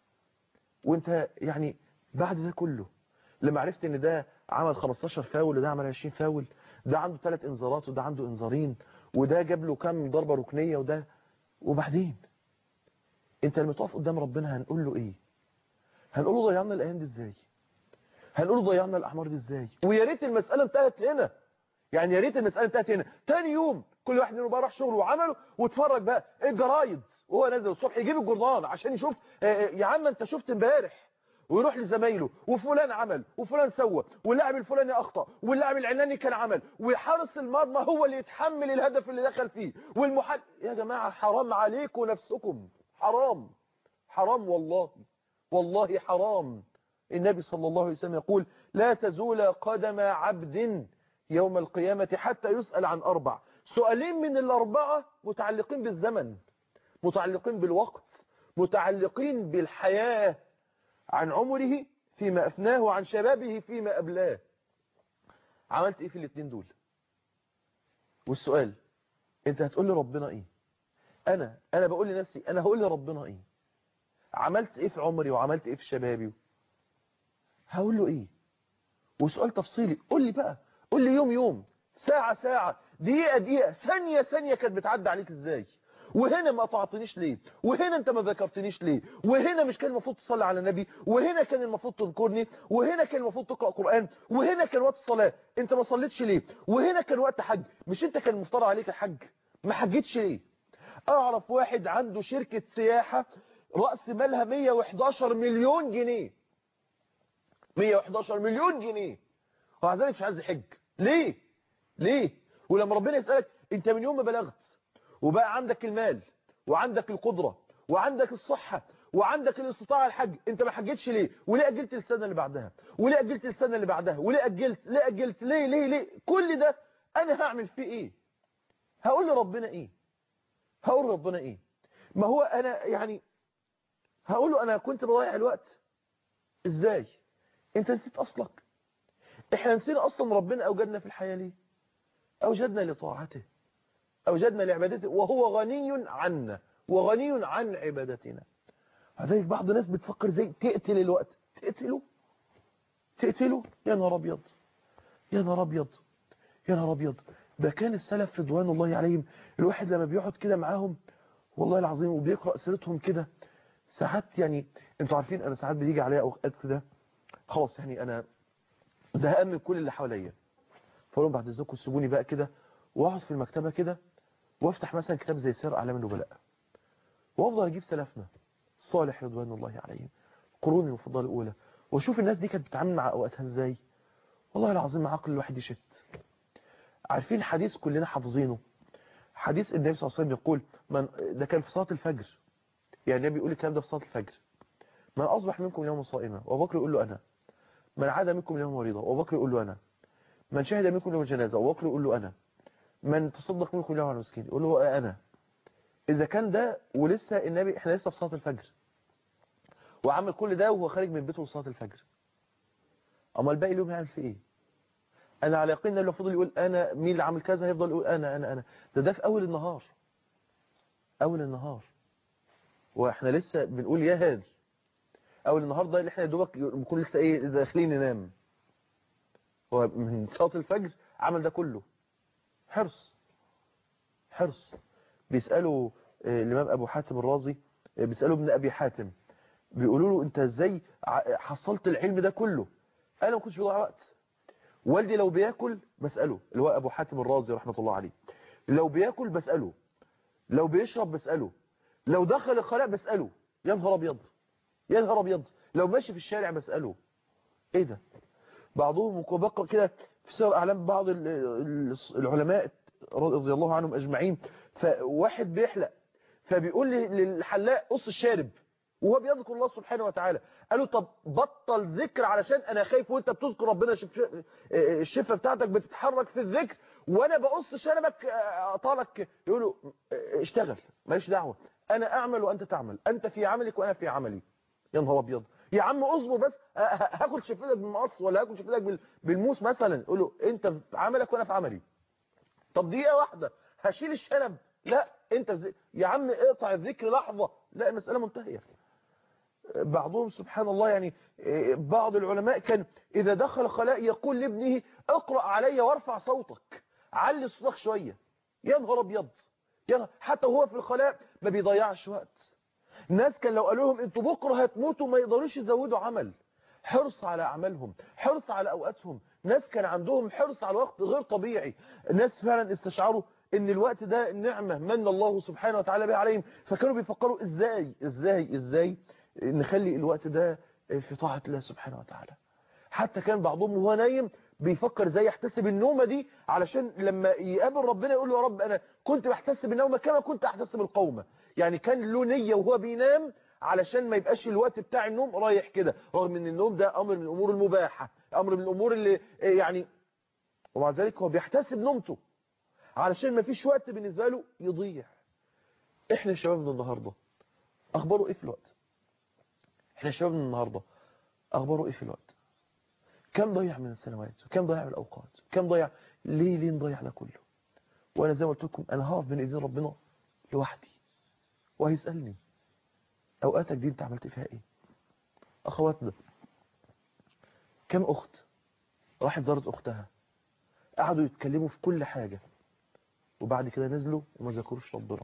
وانت يعني بعد ده كله لما عرفت ان ده عمل 15 فاول وده عمل 20 فاول ده عنده ثلاث انذارات وده عنده انذارين وده جاب له كام ضربه ركنيه وده وبعدين انت لما تقف قدام ربنا هنقول له ايه هنقول له ضيعنا الايام دي ازاي هنقول له ضيعنا الاعمار دي ازاي ويا ريت المساله انتهت هنا يعني يا ريت المساله انتهت هنا تاني يوم كل واحد منهم بقى راح شغله وعمله واتفرج بقى الجرايد وهو نازل الصبح يجيب الجرنان عشان يشوف يا عم انت شفت امبارح ويروح لزمايله وفلان عمل وفلان سوى واللاعب الفلاني اخطا واللاعب العلاني كان عمل وحارس المرمى هو اللي يتحمل الهدف اللي دخل فيه والمحل يا جماعه حرام عليكم نفسكم حرام حرام والله والله حرام النبي صلى الله عليه وسلم يقول لا تزول قدم عبد يوم القيامة حتى يسأل عن أربع سؤالين من الأربعة متعلقين بالزمن متعلقين بالوقت متعلقين بالحياة عن عمره فيما أفناه وعن شبابه فيما أبلاه عملت إيه في الاثنين دول والسؤال أنت هتقول لي ربنا إيه أنا أنا بقول لنفسي أنا هقول لربنا إيه عملت إيه في عمري وعملت إيه في شبابي هقول له إيه وسؤال تفصيلي قول لي بقى قول لي يوم يوم ساعة ساعة دقيقة دقيقة ثانية ثانية كانت بتعدي عليك ازاي وهنا ما قطعتنيش ليه وهنا انت ما ذكرتنيش ليه وهنا مش كان المفروض تصلي على النبي وهنا كان المفروض تذكرني وهنا كان المفروض تقرأ قرآن وهنا كان وقت الصلاة انت ما صليتش ليه وهنا كان وقت حج مش انت كان مفترض عليك الحج ما حجتش ليه اعرف واحد عنده شركة سياحة رأس مالها 111 مليون جنيه 111 مليون جنيه ومع ذلك مش عايز يحج ليه ليه ولما ربنا يسألك انت من يوم ما بلغت وبقى عندك المال وعندك القدرة وعندك الصحة وعندك الاستطاعة الحج انت ما حجتش ليه وليه اجلت السنة اللي بعدها وليه اجلت السنة اللي بعدها وليه اجلت ليه اجلت ليه ليه ليه كل ده انا هعمل فيه ايه هقول لربنا ايه هقول لربنا ايه ما هو انا يعني هقول له انا كنت بضيع الوقت ازاي انت نسيت اصلك احنا نسينا اصلا ربنا اوجدنا في الحياة ليه اوجدنا لطاعته اوجدنا لعبادته وهو غني عنا وغني عن عبادتنا هذلك بعض الناس بتفكر زي تقتل الوقت تقتله تقتله يا نهار ابيض يا نهار ابيض يا نهار ابيض ده كان السلف رضوان الله عليهم الواحد لما بيقعد كده معاهم والله العظيم وبيقرأ سيرتهم كده ساعات يعني انتوا عارفين انا ساعات بيجي عليا اوقات كده خلاص يعني انا زهقان من كل اللي حواليا فاقول لهم بعد اذنكم سيبوني بقى كده واقعد في المكتبه كده وافتح مثلا كتاب زي سير اعلام النبلاء وافضل اجيب سلفنا الصالح رضوان الله عليهم القرون المفضله الاولى واشوف الناس دي كانت بتتعامل مع اوقاتها ازاي والله العظيم عقل الواحد يشت عارفين حديث كلنا حافظينه حديث النبي صلى الله عليه وسلم يقول من ده كان في صلاه الفجر يعني النبي بيقول الكلام ده في صلاه الفجر من اصبح منكم اليوم صائما وابو بكر يقول له انا من عاد منكم اليوم مريضا وابو بكر يقول له انا من شهد منكم يوم الجنازه وابو بكر يقول له انا من تصدق منكم اليوم على المسكين يقول له انا اذا كان ده ولسه النبي احنا لسه في صلاه الفجر وعمل كل ده وهو خارج من بيته لصلاه الفجر اما الباقي اليوم هيعمل فيه ايه انا على يقين ان لو فضل يقول انا مين اللي عامل كذا هيفضل يقول انا انا انا ده ده في اول النهار اول النهار واحنا لسه بنقول يا هادي اول النهار ده اللي احنا يا دوبك بنكون لسه ايه داخلين ننام هو من صلاه الفجر عمل ده كله حرص حرص بيسالوا آه، الامام ابو حاتم الرازي آه، بيسالوا ابن ابي حاتم بيقولوا له انت ازاي ع- حصلت العلم ده كله انا ما كنتش بضيع وقت والدي لو بياكل بساله اللي هو ابو حاتم الرازي رحمه الله عليه لو بياكل بساله لو بيشرب بساله لو دخل الخلاء بساله يا نهار ابيض يا نهار ابيض لو ماشي في الشارع بساله ايه ده بعضهم وبقى كده في سير اعلام بعض ال- ال- العلماء رضي الله عنهم اجمعين فواحد بيحلق فبيقول لي للحلاق قص الشارب وهو بيذكر الله سبحانه وتعالى قال له طب بطل ذكر علشان انا خايف وانت بتذكر ربنا شف الشفه بتاعتك بتتحرك في الذكر وانا بقص شنبك اطالك يقول له اشتغل ماليش دعوه انا اعمل وانت تعمل انت في عملك وانا في عملي يا نهار ابيض يا عم اصبر بس ه- ه- هاكل شفتك بالمقص ولا هاكل شفتك بال- بالموس مثلا يقول له انت في عملك وانا في عملي طب دقيقه واحده هشيل الشنب لا انت زي... يا عم اقطع الذكر لحظه لا المساله منتهيه بعضهم سبحان الله يعني إيه، بعض العلماء كان إذا دخل خلاء يقول لابنه اقرأ علي وارفع صوتك علي صوتك شوية يا نهار أبيض يا نهار- حتى وهو في الخلاء ما بيضيعش وقت الناس كان لو قالوا لهم انتوا بكرة هتموتوا ما يقدروش يزودوا عمل حرص على أعمالهم حرص على أوقاتهم ناس كان عندهم حرص على الوقت غير طبيعي الناس فعلا استشعروا ان الوقت ده نعمة من الله سبحانه وتعالى بها عليهم فكانوا بيفكروا ازاي ازاي ازاي نخلي الوقت ده في طاعة الله سبحانه وتعالى حتى كان بعضهم وهو نايم بيفكر ازاي يحتسب النومة دي علشان لما يقابل ربنا يقول له يا رب انا كنت بحتسب النومة كما كنت احتسب القومة يعني كان له نية وهو بينام علشان ما يبقاش الوقت بتاع النوم رايح كده رغم ان النوم ده امر من الامور المباحة امر من الامور اللي يعني ومع ذلك هو بيحتسب نومته علشان ما فيش وقت بالنسبة له يضيع احنا شبابنا النهاردة اخباره ايه في الوقت احنا شبابنا النهاردة اخباره ايه في الوقت كم ضيع من السنوات وكم ضيع من الاوقات كم ضيع ليه ليه نضيع ده كله وانا زي ما قلت لكم انا هقف بين ايدين ربنا لوحدي وهيسالني اوقاتك دي انت عملت فيها ايه اخواتنا كم اخت راحت زارت اختها قعدوا يتكلموا في كل حاجة وبعد كده نزلوا وما ذكروش ربنا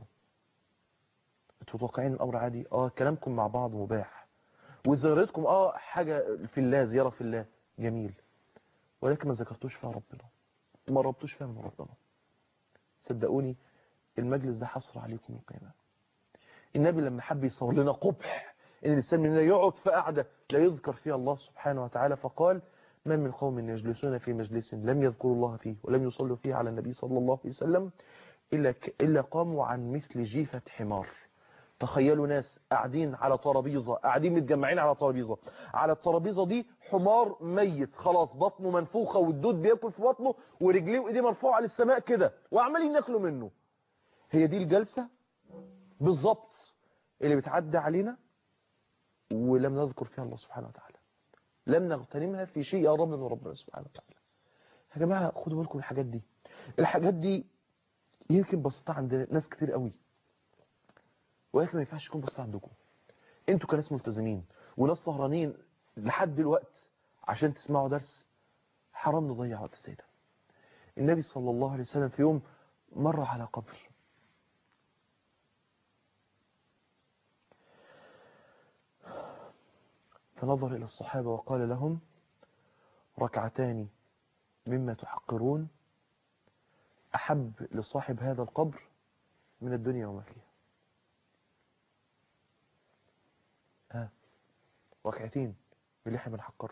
انتوا متوقعين الامر عادي اه كلامكم مع بعض مباح وزيارتكم اه حاجة في الله زيارة في الله جميل ولكن ما ذكرتوش فيها ربنا ما ربطوش فيها من ربنا صدقوني المجلس ده حصر عليكم القيامة النبي لما حب يصور لنا قبح ان الانسان مننا يقعد في قعده لا يذكر فيها الله سبحانه وتعالى فقال ما من قوم يجلسون في مجلس لم يذكروا الله فيه ولم يصلوا فيه على النبي صلى الله عليه وسلم إلا, ك... إلا قاموا عن مثل جيفة حمار تخيلوا ناس قاعدين على ترابيزة قاعدين متجمعين على ترابيزة على الترابيزة دي حمار ميت خلاص بطنه منفوخة والدود بياكل في بطنه ورجليه وايديه مرفوعة للسماء كده وعمالين ياكلوا منه هي دي الجلسة بالظبط اللي بتعدي علينا ولم نذكر فيها الله سبحانه وتعالى لم نغتنمها في شيء يقربنا من ربنا سبحانه وتعالى يا جماعة خدوا بالكم الحاجات دي الحاجات دي يمكن بسيطة عند ناس كتير قوي ولكن ما ينفعش يكون بسيطة عندكم انتوا كناس ملتزمين وناس سهرانين لحد دلوقت عشان تسمعوا درس حرام نضيع وقت زي ده النبي صلى الله عليه وسلم في يوم مر على قبر فنظر إلى الصحابة وقال لهم ركعتان مما تحقرون أحب لصاحب هذا القبر من الدنيا وما فيها ها ركعتين من اللي احنا بنحقره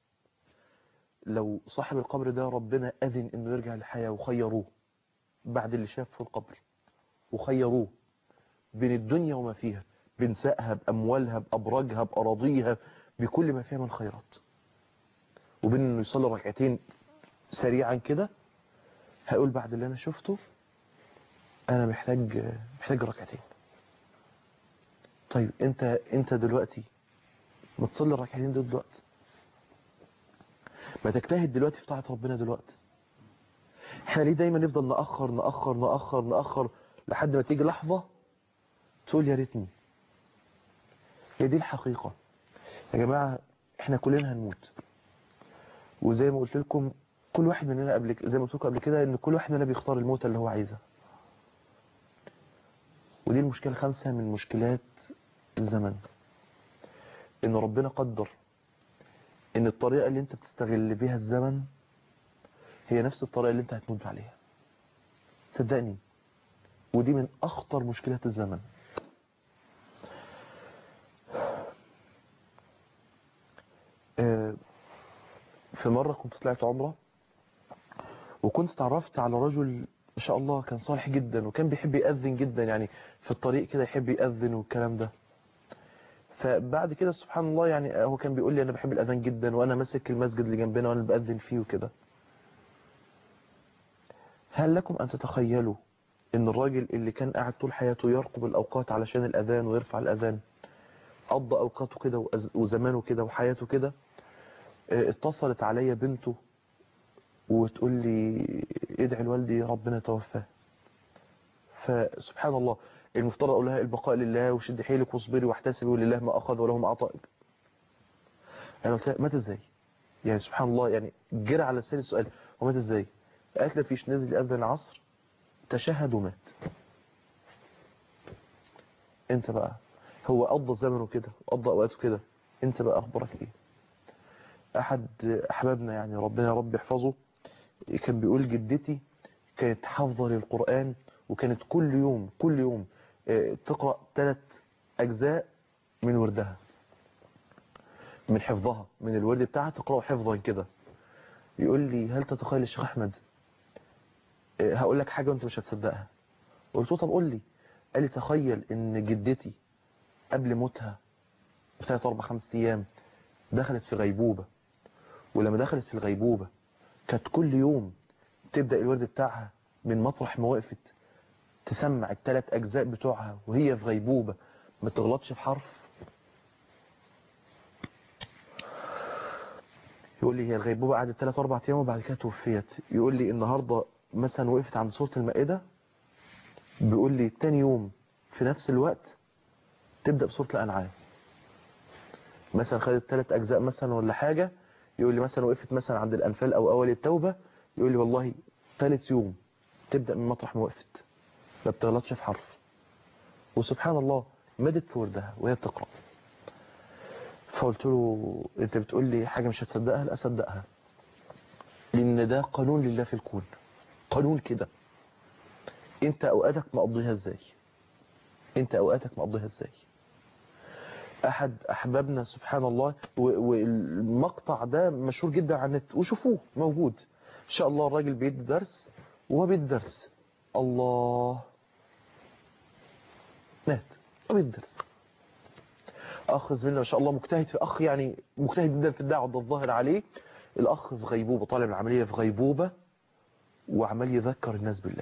لو صاحب القبر ده ربنا أذن إنه يرجع للحياة وخيروه بعد اللي شاف في القبر وخيروه بين الدنيا وما فيها بنسائها بأموالها بأبراجها بأراضيها بكل ما فيها من خيرات وبين انه يصلي ركعتين سريعا كده هقول بعد اللي انا شفته انا محتاج محتاج ركعتين طيب انت انت دلوقتي ما تصلي الركعتين دول دلوقتي ما تجتهد دلوقتي في طاعة ربنا دلوقتي احنا ليه دايما نفضل نأخر نأخر نأخر نأخر لحد ما تيجي لحظة تقول يا ريتني هي دي الحقيقة يا جماعة احنا كلنا هنموت وزي ما قلت لكم كل واحد مننا قبل زي ما قلت لكم قبل كده ان كل واحد مننا بيختار الموت اللي هو عايزها ودي المشكلة الخامسة من مشكلات الزمن ان ربنا قدر ان الطريقة اللي انت بتستغل بيها الزمن هي نفس الطريقة اللي انت هتموت عليها صدقني ودي من اخطر مشكلات الزمن في مرة كنت طلعت عمرة وكنت تعرفت على رجل ما شاء الله كان صالح جدا وكان بيحب يأذن جدا يعني في الطريق كده يحب يأذن والكلام ده فبعد كده سبحان الله يعني هو كان بيقول لي أنا بحب الأذان جدا وأنا ماسك المسجد اللي جنبنا وأنا بأذن فيه وكده هل لكم أن تتخيلوا ان الراجل اللي كان قاعد طول حياته يرقب الأوقات علشان الأذان ويرفع الأذان قضى أوقاته كده وزمانه كده وحياته كده اتصلت عليا بنته وتقول لي ادعي لوالدي ربنا توفاه فسبحان الله المفترض اقول لها البقاء لله وشد حيلك واصبري واحتسبي ولله ما اخذ وله ما اعطى انا قلت لها مات ازاي يعني سبحان الله يعني جرى على لساني السؤال هو مات ازاي قالت لي فيش نزل اذن العصر تشهد ومات انت بقى هو قضى زمنه كده وقضى اوقاته كده انت بقى اخبارك ايه احد احبابنا يعني ربنا يا رب يحفظه كان بيقول جدتي كانت حافظه للقران وكانت كل يوم كل يوم تقرا ثلاث اجزاء من وردها من حفظها من الورد بتاعها تقراه حفظا كده يقول لي هل تتخيل الشيخ احمد هقول لك حاجه وانت مش هتصدقها قلت له طب قول لي قال لي تخيل ان جدتي قبل موتها بثلاث اربع خمس ايام دخلت في غيبوبه ولما دخلت في الغيبوبة كانت كل يوم تبدأ الورد بتاعها من مطرح ما وقفت تسمع الثلاث أجزاء بتوعها وهي في غيبوبة ما تغلطش في حرف يقول لي هي الغيبوبة قعدت ثلاث أربع أيام وبعد كده توفيت يقول لي النهاردة مثلا وقفت عند سورة المائدة بيقول لي تاني يوم في نفس الوقت تبدأ بسورة الأنعام مثلا خدت ثلاث أجزاء مثلا ولا حاجة يقول لي مثلا وقفت مثلا عند الأنفال أو أول التوبة يقول لي والله ثالث يوم تبدأ من مطرح ما وقفت ما بتغلطش في حرف وسبحان الله مدت في وردها وهي بتقرأ فقلت له انت بتقول لي حاجة مش هتصدقها لا أصدقها لأن ده قانون لله في الكون قانون كده انت أوقاتك مقضيها ازاي انت أوقاتك مقضيها ازاي احد احبابنا سبحان الله والمقطع ده مشهور جدا على النت وشوفوه موجود ان شاء الله الراجل بيدي درس وهو بيدي درس الله مات وبيدي درس اخ زميلنا ما شاء الله مجتهد في اخ يعني مجتهد جدا في الدعوه ده الظاهر عليه الاخ في غيبوبه طالع من العمليه في غيبوبه وعمال يذكر الناس بالله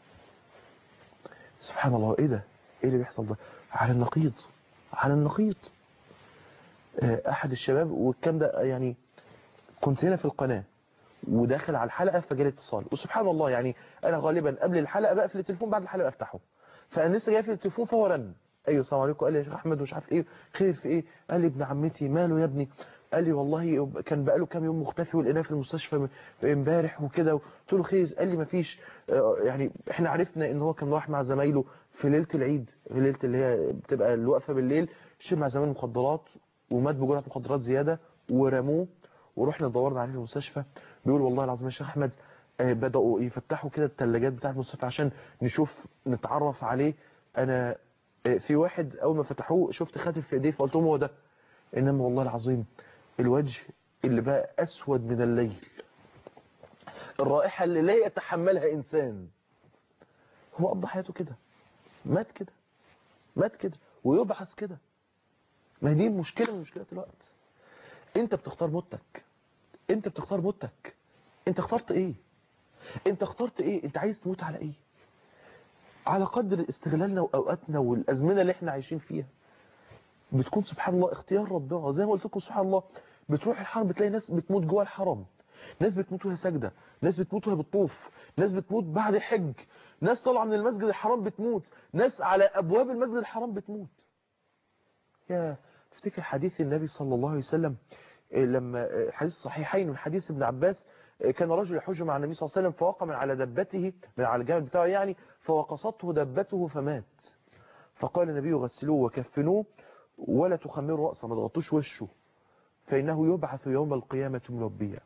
سبحان الله ايه ده ايه اللي بيحصل ده على النقيض على النقيض احد الشباب والكلام ده يعني كنت هنا في القناة وداخل على الحلقة فجالي اتصال وسبحان الله يعني انا غالبا قبل الحلقة بقفل التليفون بعد الحلقة افتحه فانا لسه جاي في التليفون فهو رن ايوه السلام عليكم قال لي يا شيخ احمد مش عارف ايه خير في ايه قال لي ابن عمتي ماله يا ابني قال لي والله كان بقاله كام يوم مختفي ولقيناه في المستشفى امبارح وكده قلت له خير قال لي مفيش يعني احنا عرفنا ان هو كان راح مع زمايله في ليله العيد في ليله اللي هي بتبقى الوقفه بالليل شرب مع زمايله مخدرات ومات بجرعه مخدرات زياده ورموه ورحنا دورنا عليه في المستشفى بيقول والله العظيم يا شيخ احمد بداوا يفتحوا كده الثلاجات بتاعه المستشفى عشان نشوف نتعرف عليه انا في واحد اول ما فتحوه شفت خاتم في ايديه فقلت لهم هو ده انما والله العظيم الوجه اللي بقى اسود من الليل الرائحه اللي لا يتحملها انسان هو قضى حياته كده مات كده مات كده ويبعث كده ما دي مشكله من مشكلات الوقت انت بتختار موتك انت بتختار موتك انت اخترت ايه انت اخترت ايه انت عايز تموت على ايه على قدر استغلالنا واوقاتنا والازمنه اللي احنا عايشين فيها بتكون سبحان الله اختيار ربنا زي ما قلت لكم سبحان الله بتروح الحرم بتلاقي ناس بتموت جوه الحرم ناس بتموت وهي ساجده ناس بتموت وهي بتطوف ناس بتموت بعد الحج ناس طالعه من المسجد الحرام بتموت ناس على ابواب المسجد الحرام بتموت يا افتكر حديث النبي صلى الله عليه وسلم لما حديث صحيحين من حديث ابن عباس كان رجل يحج مع النبي صلى الله عليه وسلم فوقع من على دبته من على الجمل بتاعه يعني فوقصته دبته فمات فقال النبي غسلوه وكفنوه ولا تخمروا رأسه ما تغطوش وشه فإنه يبعث يوم القيامة ملبيا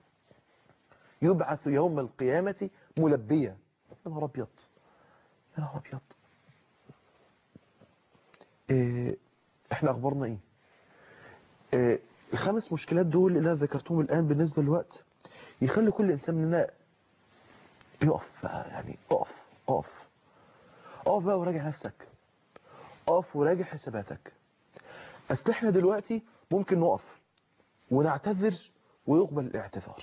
يبعث يوم القيامة ملبيا يا نهار أبيض يا نهار أبيض إيه احنا أخبارنا إيه إيه الخمس مشكلات دول اللي أنا ذكرتهم الآن بالنسبة للوقت يخلي كل إنسان مننا يقف بقى يعني اقف اقف اقف بقى وراجع نفسك اقف وراجع حساباتك اصل احنا دلوقتي ممكن نقف ونعتذر ويقبل الاعتذار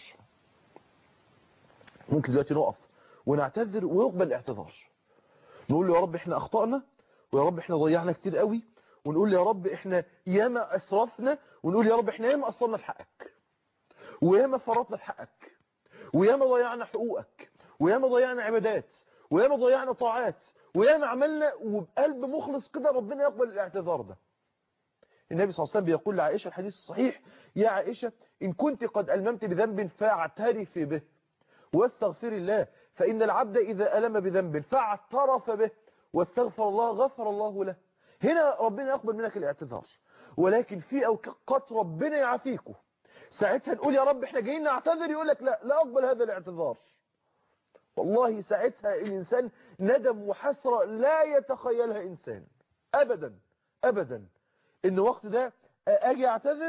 ممكن دلوقتي نقف ونعتذر ويقبل الاعتذار نقول له يا رب احنا اخطأنا ويا رب احنا ضيعنا كتير قوي ونقول يا رب احنا ياما اسرفنا ونقول يا رب احنا ياما قصرنا في حقك وياما فرطنا في حقك وياما ضيعنا حقوقك وياما ضيعنا عبادات وياما ضيعنا طاعات وياما عملنا وبقلب مخلص كده ربنا يقبل الاعتذار ده النبي صلى الله عليه وسلم بيقول لعائشة الحديث الصحيح يا عائشة إن كنت قد ألممت بذنب فاعترفي به واستغفر الله فإن العبد إذا ألم بذنب فاعترف به واستغفر الله غفر الله له هنا ربنا يقبل منك الاعتذار ولكن في أوقات ربنا يعافيكم ساعتها نقول يا رب احنا جايين نعتذر يقول لك لا لا أقبل هذا الاعتذار والله ساعتها الإنسان ندم وحسرة لا يتخيلها إنسان أبدا أبدا إن وقت ده أجي أعتذر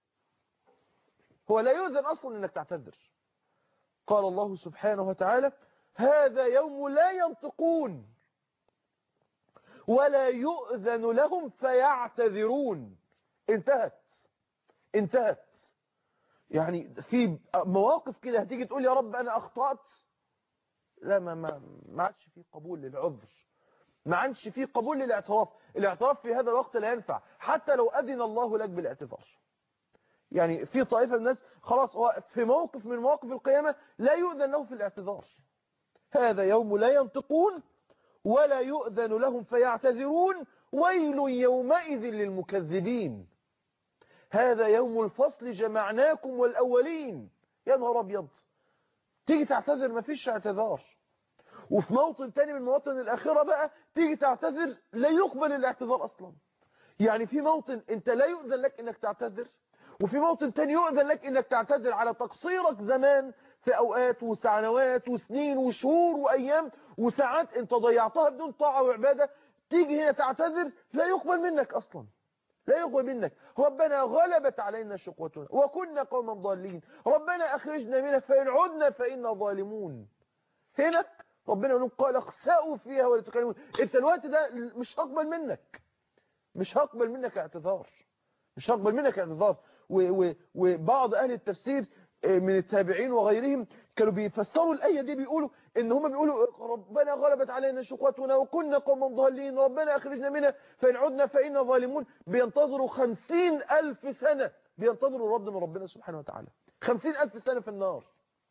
هو لا يؤذن أصلا إنك تعتذر قال الله سبحانه وتعالى هذا يوم لا ينطقون ولا يؤذن لهم فيعتذرون انتهت انتهت يعني في مواقف كده هتيجي تقول يا رب أنا أخطأت لا ما ما ما عادش في قبول للعذر ما عادش في قبول للاعتراف الاعتراف في هذا الوقت لا ينفع حتى لو أذن الله لك بالاعتذار يعني في طائفة من الناس خلاص هو في موقف من مواقف القيامة لا يؤذن له في الاعتذار هذا يوم لا ينطقون ولا يؤذن لهم فيعتذرون ويل يومئذ للمكذبين هذا يوم الفصل جمعناكم والأولين يا نهار أبيض تيجي تعتذر مفيش اعتذار وفي موطن تاني من مواطن الآخرة بقى تيجي تعتذر لا يقبل الاعتذار أصلا يعني في موطن انت لا يؤذن لك انك تعتذر وفي موطن تاني يؤذن لك انك تعتذر على تقصيرك زمان في اوقات وسنوات وسنين وشهور وايام وساعات انت ضيعتها بدون طاعة وعبادة تيجي هنا تعتذر لا يقبل منك اصلا لا يقبل منك ربنا غلبت علينا شقوتنا وكنا قوما ضالين ربنا اخرجنا منها فإن عدنا فإنا ظالمون هنا ربنا يقول قال اخسأوا فيها ولا تكلمون انت الوقت ده مش هقبل منك مش هقبل منك اعتذار مش هقبل منك اعتذار وبعض اهل التفسير من التابعين وغيرهم كانوا بيفسروا الآية دي بيقولوا ان هم بيقولوا ربنا غلبت علينا شقوتنا وكنا قوما ضالين ربنا اخرجنا منها فإن عدنا فإنا ظالمون بينتظروا خمسين ألف سنة بينتظروا الرد من ربنا سبحانه وتعالى خمسين ألف سنة في النار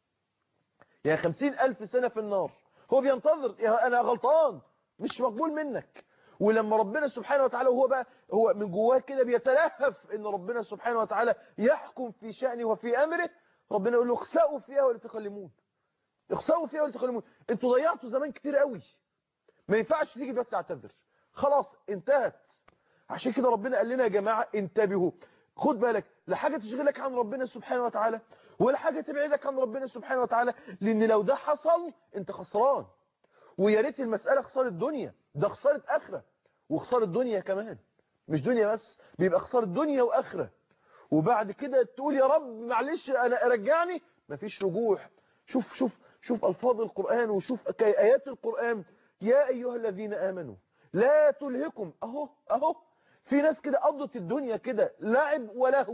يعني خمسين ألف سنة في النار هو بينتظر يا أنا غلطان مش مقبول منك ولما ربنا سبحانه وتعالى وهو بقى هو من جواه كده بيتلهف ان ربنا سبحانه وتعالى يحكم في شأنه وفي أمره ربنا يقول له اخسأوا فيها ولا تكلمون اخسأوا فيها ولا تكلمون انتوا ضيعتوا زمان كتير قوي ما ينفعش تيجي دلوقتي تعتذر خلاص انتهت عشان كده ربنا قال لنا يا جماعة انتبهوا خد بالك لا حاجة تشغلك عن ربنا سبحانه وتعالى ولا حاجة تبعدك عن ربنا سبحانه وتعالى لان لو ده حصل انت خسران ويا ريت المسألة خسارة دنيا ده خسارة آخرة وخسارة دنيا كمان مش دنيا بس بيبقى خسارة دنيا وآخرة وبعد كده تقول يا رب معلش انا ارجعني مفيش رجوع شوف شوف شوف الفاظ القرآن وشوف ايات القرآن يا ايها الذين امنوا لا تلهكم اهو اهو في ناس كده قضت الدنيا كده لعب ولهو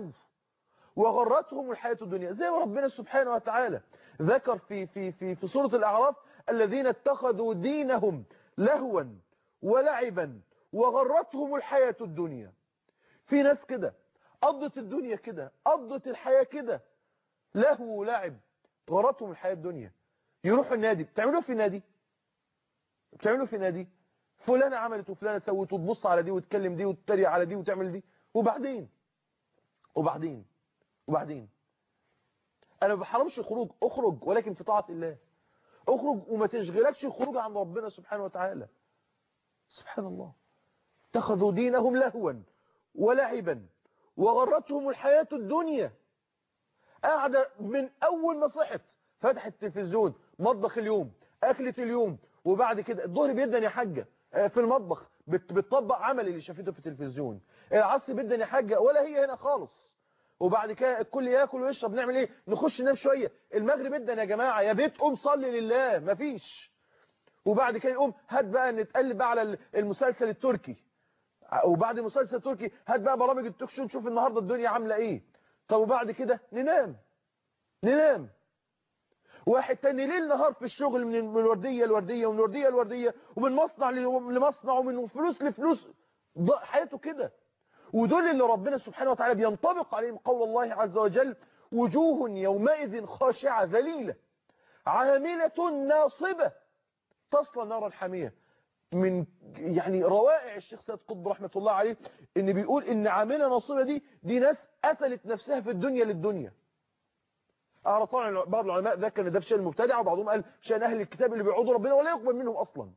وغرتهم الحياة الدنيا زي ما ربنا سبحانه وتعالى ذكر في في في في سورة الأعراف الذين اتخذوا دينهم لهوا ولعبا وغرتهم الحياة الدنيا في ناس كده قضت الدنيا كده قضت الحياة كده لهو ولعب غرتهم الحياة الدنيا يروحوا النادي بتعملوا في النادي بتعملوا في النادي فلانة عملت وفلانة سوت وتبص على دي وتكلم دي وتتريق على دي وتعمل دي وبعدين وبعدين وبعدين انا ما بحرمش الخروج اخرج ولكن في طاعة الله اخرج وما تشغلكش الخروج عن ربنا سبحانه وتعالى سبحان الله اتخذوا دينهم لهوا ولعبا وغرتهم الحياة الدنيا قاعدة من أول ما صحت فتح التلفزيون مطبخ اليوم أكلة اليوم وبعد كده الظهر بيدن يا حاجة في المطبخ بتطبق عمل اللي شافته في التلفزيون العصر بيدن يا حاجة ولا هي هنا خالص وبعد كده الكل ياكل ويشرب نعمل ايه نخش ننام شوية المغرب ادن يا جماعة يا بيت قوم صلي لله مفيش وبعد كده يقوم هات بقى نتقلب بقى على المسلسل التركي وبعد المسلسل التركي هات بقى برامج التوك شو نشوف النهارده الدنيا عامله ايه طب وبعد كده ننام ننام واحد تاني ليل نهار في الشغل من من الورديه لورديه ومن ورديه لورديه ومن مصنع لمصنع ومن فلوس لفلوس حياته كده ودول اللي ربنا سبحانه وتعالى بينطبق عليهم قول الله عز وجل وجوه يومئذ خاشعه ذليله عامله ناصبه تصلى نارا حاميه من يعني روائع الشيخ سيد قطب رحمة الله عليه ان بيقول ان عاملة ناصبة دي دي ناس قتلت نفسها في الدنيا للدنيا أعرف طبعا بعض العلماء ذكر ان ده في شأن المبتدع وبعضهم قال شأن أهل الكتاب اللي بيعودوا ربنا ولا يقبل منهم أصلا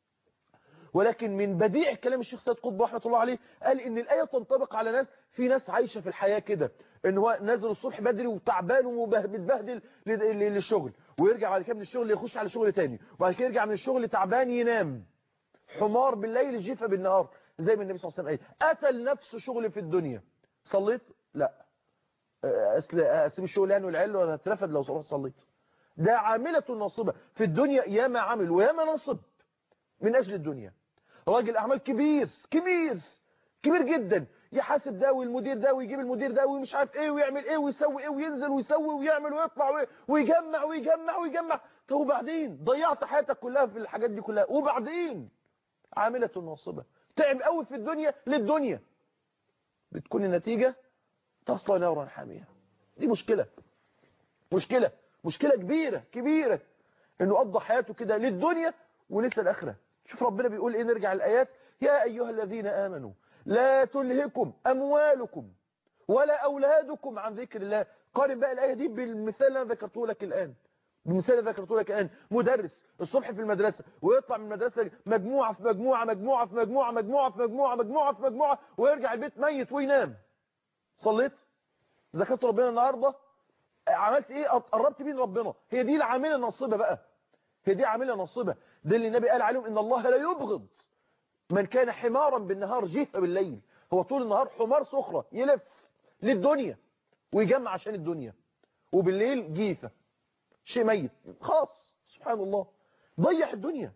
ولكن من بديع كلام الشيخ سيد قطب رحمة الله عليه قال ان الآية تنطبق على ناس في ناس عايشة في الحياة كده ان هو نازل الصبح بدري وتعبان ومتبهدل للشغل ويرجع بعد كده من الشغل يخش على شغل تاني وبعد كده يرجع من الشغل تعبان ينام حمار بالليل جيفة بالنهار زي ما النبي صلى الله عليه وسلم قال قتل نفسه شغل في الدنيا صليت لا اسيب الشغل يعني والعيال ولا هترفد لو رحت صليت ده عاملة ناصبة في الدنيا ياما عمل وياما نصب من اجل الدنيا راجل اعمال كبير كبير كبير جدا يحاسب ده والمدير ده ويجيب المدير ده ومش عارف ايه ويعمل ايه ويسوي ايه وينزل ويسوي ويعمل ويطلع ويجمع ويجمع ويجمع طب وبعدين ضيعت حياتك كلها في الحاجات دي كلها وبعدين عاملة ناصبة تعب قوي في الدنيا للدنيا بتكون النتيجة تصلى نارا حامية دي مشكلة مشكلة مشكلة كبيرة كبيرة انه قضى حياته كده للدنيا ونسى الآخرة شوف ربنا بيقول ايه نرجع الآيات يا أيها الذين آمنوا لا تلهكم أموالكم ولا أولادكم عن ذكر الله قارن بقى الآية دي بالمثال اللي أنا ذكرته لك الآن بالمثال اللي ذكرته لك الآن مدرس الصبح في المدرسة ويطلع من المدرسة مجموعة في مجموعة مجموعة في مجموعة مجموعة في مجموعة مجموعة في مجموعة ويرجع البيت ميت وينام صليت ذكرت ربنا النهاردة عملت ايه قربت بين ربنا هي دي العاملة النصيبة بقى هي دي عاملة نصيبة ده اللي النبي قال عليهم ان الله لا يبغض من كان حمارا بالنهار جيفا بالليل هو طول النهار حمار صخرة يلف للدنيا ويجمع عشان الدنيا وبالليل جيفة شيء ميت خلاص سبحان الله ضيع الدنيا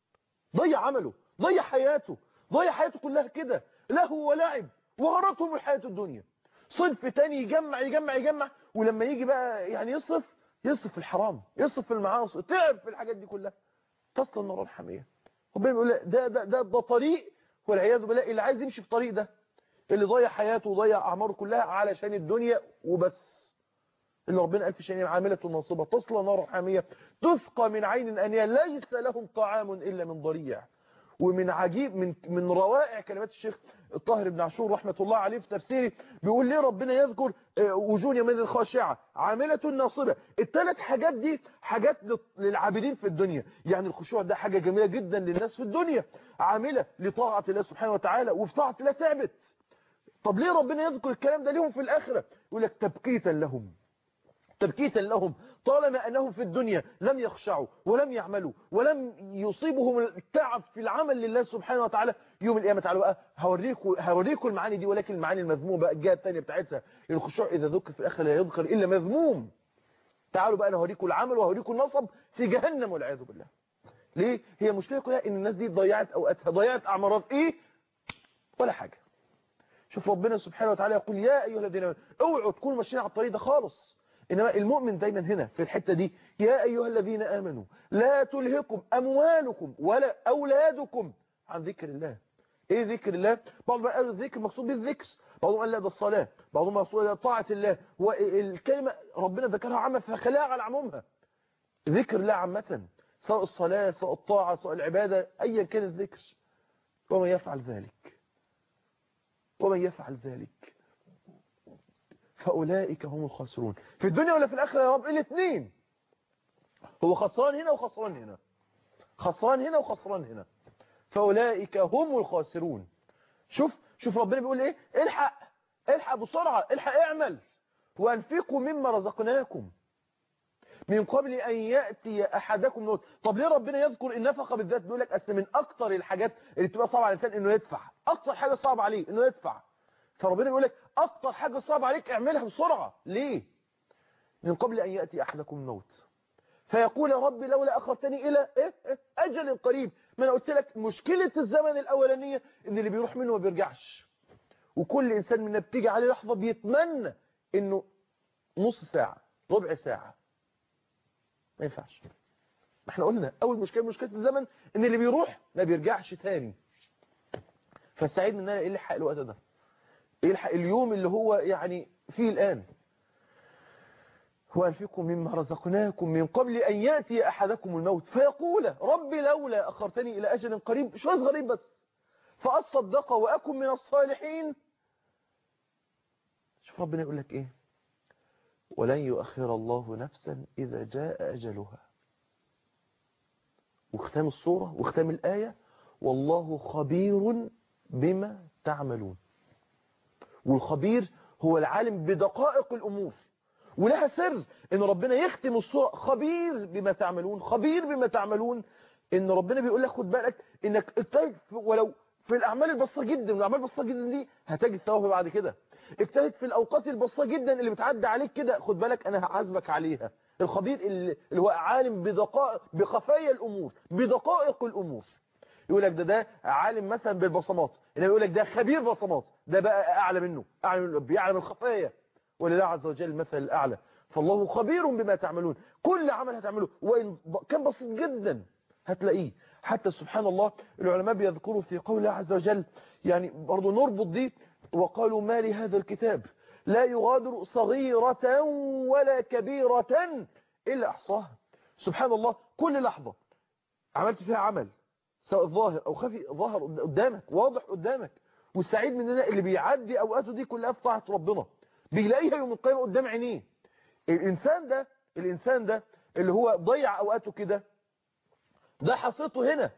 ضيع عمله ضيع حياته ضيع حياته كلها كده لهو ولعب وغرتهم الحياة الدنيا صنف تاني يجمع يجمع يجمع ولما يجي بقى يعني يصرف يصرف في الحرام يصرف في المعاصي تعب في الحاجات دي كلها تصل النار الحامية ربنا بيقول ده ده ده ده طريق والعياذ بالله اللي عايز يمشي في طريق ده اللي ضيع حياته وضيع اعماره كلها علشان الدنيا وبس اللي ربنا قال في شأن عاملة ناصبة تصلى نار حامية تسقى من عين أنية ليس لهم طعام إلا من ضريع ومن عجيب من من روائع كلمات الشيخ الطاهر بن عاشور رحمة الله عليه في تفسيره بيقول ليه ربنا يذكر وجوه يومئذ خاشعة عاملة ناصبة الثلاث حاجات دي حاجات للعابدين في الدنيا يعني الخشوع ده حاجة جميلة جدا للناس في الدنيا عاملة لطاعة الله سبحانه وتعالى وفي طاعة الله تعبت طب ليه ربنا يذكر الكلام ده ليهم في الآخرة يقول لك تبكيتا لهم تبكيتا لهم طالما أنهم في الدنيا لم يخشعوا ولم يعملوا ولم يصيبهم التعب في العمل لله سبحانه وتعالى يوم القيامة تعالوا بقى هوريكم هوريكم المعاني دي ولكن المعاني المذمومة بقى الجهة الثانية بتاعتها الخشوع إذا ذكر في الآخر لا يذكر إلا مذموم تعالوا بقى أنا هوريكم العمل وهوريكم النصب في جهنم والعياذ بالله ليه هي المشكلة كلها إن الناس دي ضيعت أوقاتها ضيعت أعمارها في إيه ولا حاجة شوف ربنا سبحانه وتعالى يقول يا أيها الذين آمنوا اوعوا تكونوا ماشيين على الطريق ده خالص إنما المؤمن دايما هنا في الحتة دي يا أيها الذين آمنوا لا تلهكم أموالكم ولا أولادكم عن ذكر الله ايه ذكر الله بعضهم قالوا الذكر مقصود بالذكر بعضهم قال لا ده الصلاة بعضهم مقصود طاعة الله والكلمة ربنا ذكرها عامة فخلاها على عمومها ذكر الله عامة سواء الصلاة سواء الطاعة سواء العبادة أيا كان الذكر ومن يفعل ذلك ومن يفعل ذلك فأولئك هم الخاسرون في الدنيا ولا في الآخرة يا رب الاثنين هو خسران هنا وخسران هنا خسران هنا وخسران هنا فأولئك هم الخاسرون شوف شوف ربنا بيقول ايه الحق الحق بسرعة الحق اعمل وانفقوا مما رزقناكم من قبل أن يأتي أحدكم موت طب ليه ربنا يذكر النفقة بالذات بيقول لك أصل من أكتر الحاجات اللي بتبقى صعبة على الإنسان إنه يدفع أكتر حاجة صعبة عليه إنه يدفع فربنا بيقول لك أكتر حاجة صعبة عليك اعملها بسرعة ليه من قبل أن يأتي أحدكم الموت فيقول يا رب لولا أخرتني إلى إيه؟ إيه؟ أجل قريب ما أنا قلت لك مشكلة الزمن الأولانية إن اللي بيروح منه ما بيرجعش وكل إنسان منا بتيجي عليه لحظة بيتمنى إنه نص ساعة ربع ساعة ما ينفعش احنا قلنا أول مشكلة مشكلة الزمن إن اللي بيروح ما بيرجعش تاني فالسعيد من أنا إيه اللي حق الوقت ده إيه الحق اليوم اللي هو يعني فيه الآن وأنفقوا مما رزقناكم من قبل أن يأتي أحدكم الموت فيقول رب لولا أخرتني إلى أجل قريب شوية صغيرين بس فأصدق وأكن من الصالحين شوف ربنا يقول لك إيه ولن يؤخر الله نفسا إذا جاء أجلها واختام الصورة واختام الآية والله خبير بما تعملون والخبير هو العالم بدقائق الأمور ولها سر ان ربنا يختم الصورة خبير بما تعملون خبير بما تعملون ان ربنا بيقول لك خد بالك انك اجتهد ولو في الاعمال البسيطه جدا والاعمال البسيطه جدا دي هتجد ثواب بعد كده اجتهد في الاوقات البسيطه جدا اللي بتعدي عليك كده خد بالك انا هعذبك عليها الخبير اللي هو عالم بدقائق بخفايا الامور بدقائق الامور يقول لك ده ده عالم مثلا بالبصمات انما يقول لك ده خبير بصمات ده بقى اعلى منه اعلى منه بيعلم الخفايا ولله عز وجل المثل الأعلى فالله خبير بما تعملون كل عمل هتعمله وإن كان بسيط جدا هتلاقيه حتى سبحان الله العلماء بيذكروا في قول الله عز وجل يعني برضو نربط دي وقالوا ما لهذا الكتاب لا يغادر صغيرة ولا كبيرة إلا أحصاها سبحان الله كل لحظة عملت فيها عمل سواء ظاهر أو خفي ظاهر قدامك واضح قدامك والسعيد مننا اللي بيعدي أوقاته دي كلها في طاعة ربنا بيلاقيها يوم القيامة قدام عينيه الإنسان ده الإنسان ده اللي هو ضيع أوقاته كده ده حصيته هنا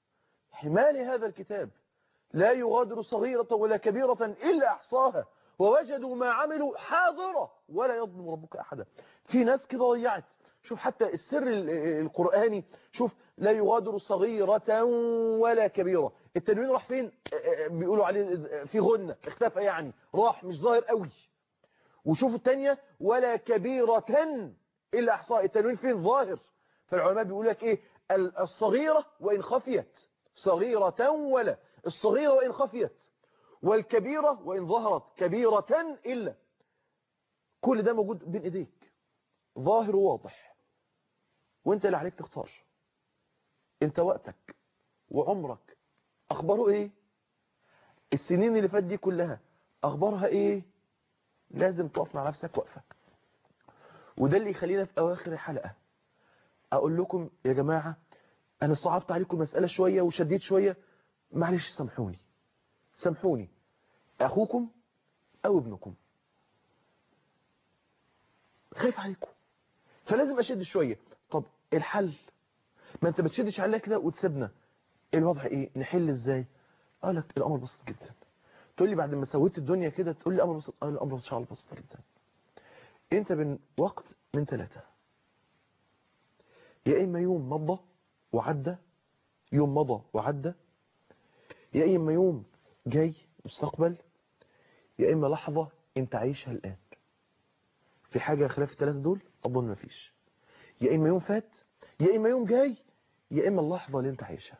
حمال هذا الكتاب لا يغادر صغيرة ولا كبيرة إلا أحصاها ووجدوا ما عملوا حاضرة ولا يظلم ربك أحدا في ناس كده ضيعت شوف حتى السر القرآني شوف لا يغادر صغيرة ولا كبيرة التنوين راح فين بيقولوا عليه في غنة اختفى يعني راح مش ظاهر قوي وشوف الثانية ولا كبيرة إلا أحصاء التنوين فين ظاهر فالعلماء بيقول لك إيه الصغيرة وإن خفيت صغيرة ولا الصغيرة وإن خفيت والكبيرة وإن ظهرت كبيرة إلا كل ده موجود بين إيديك ظاهر وواضح وانت اللي عليك تختار انت وقتك وعمرك أخباره إيه السنين اللي فات دي كلها أخبارها إيه لازم تقف مع نفسك وقفة وده اللي يخلينا في أواخر الحلقة أقول لكم يا جماعة أنا صعبت عليكم مسألة شوية وشديت شوية معلش سامحوني سامحوني أخوكم أو ابنكم خايف عليكم فلازم أشد شوية طب الحل ما أنت بتشدش علينا كده وتسيبنا الوضع إيه نحل إزاي أقول لك الأمر بسيط جدا تقول لي بعد ما سويت الدنيا كده تقول لي الأمر بسيط أقول الأمر إن شاء الله بسيط جدا أنت بين وقت من ثلاثة يا إما يوم مضى وعدى يوم مضى وعدى يا إما يوم جاي مستقبل يا إما لحظة أنت عايشها الآن في حاجة خلاف الثلاثة دول أظن ما فيش يا إما يوم فات يا إما يوم جاي يا إما اللحظة اللي أنت عايشها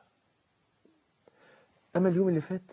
أما اليوم اللي فات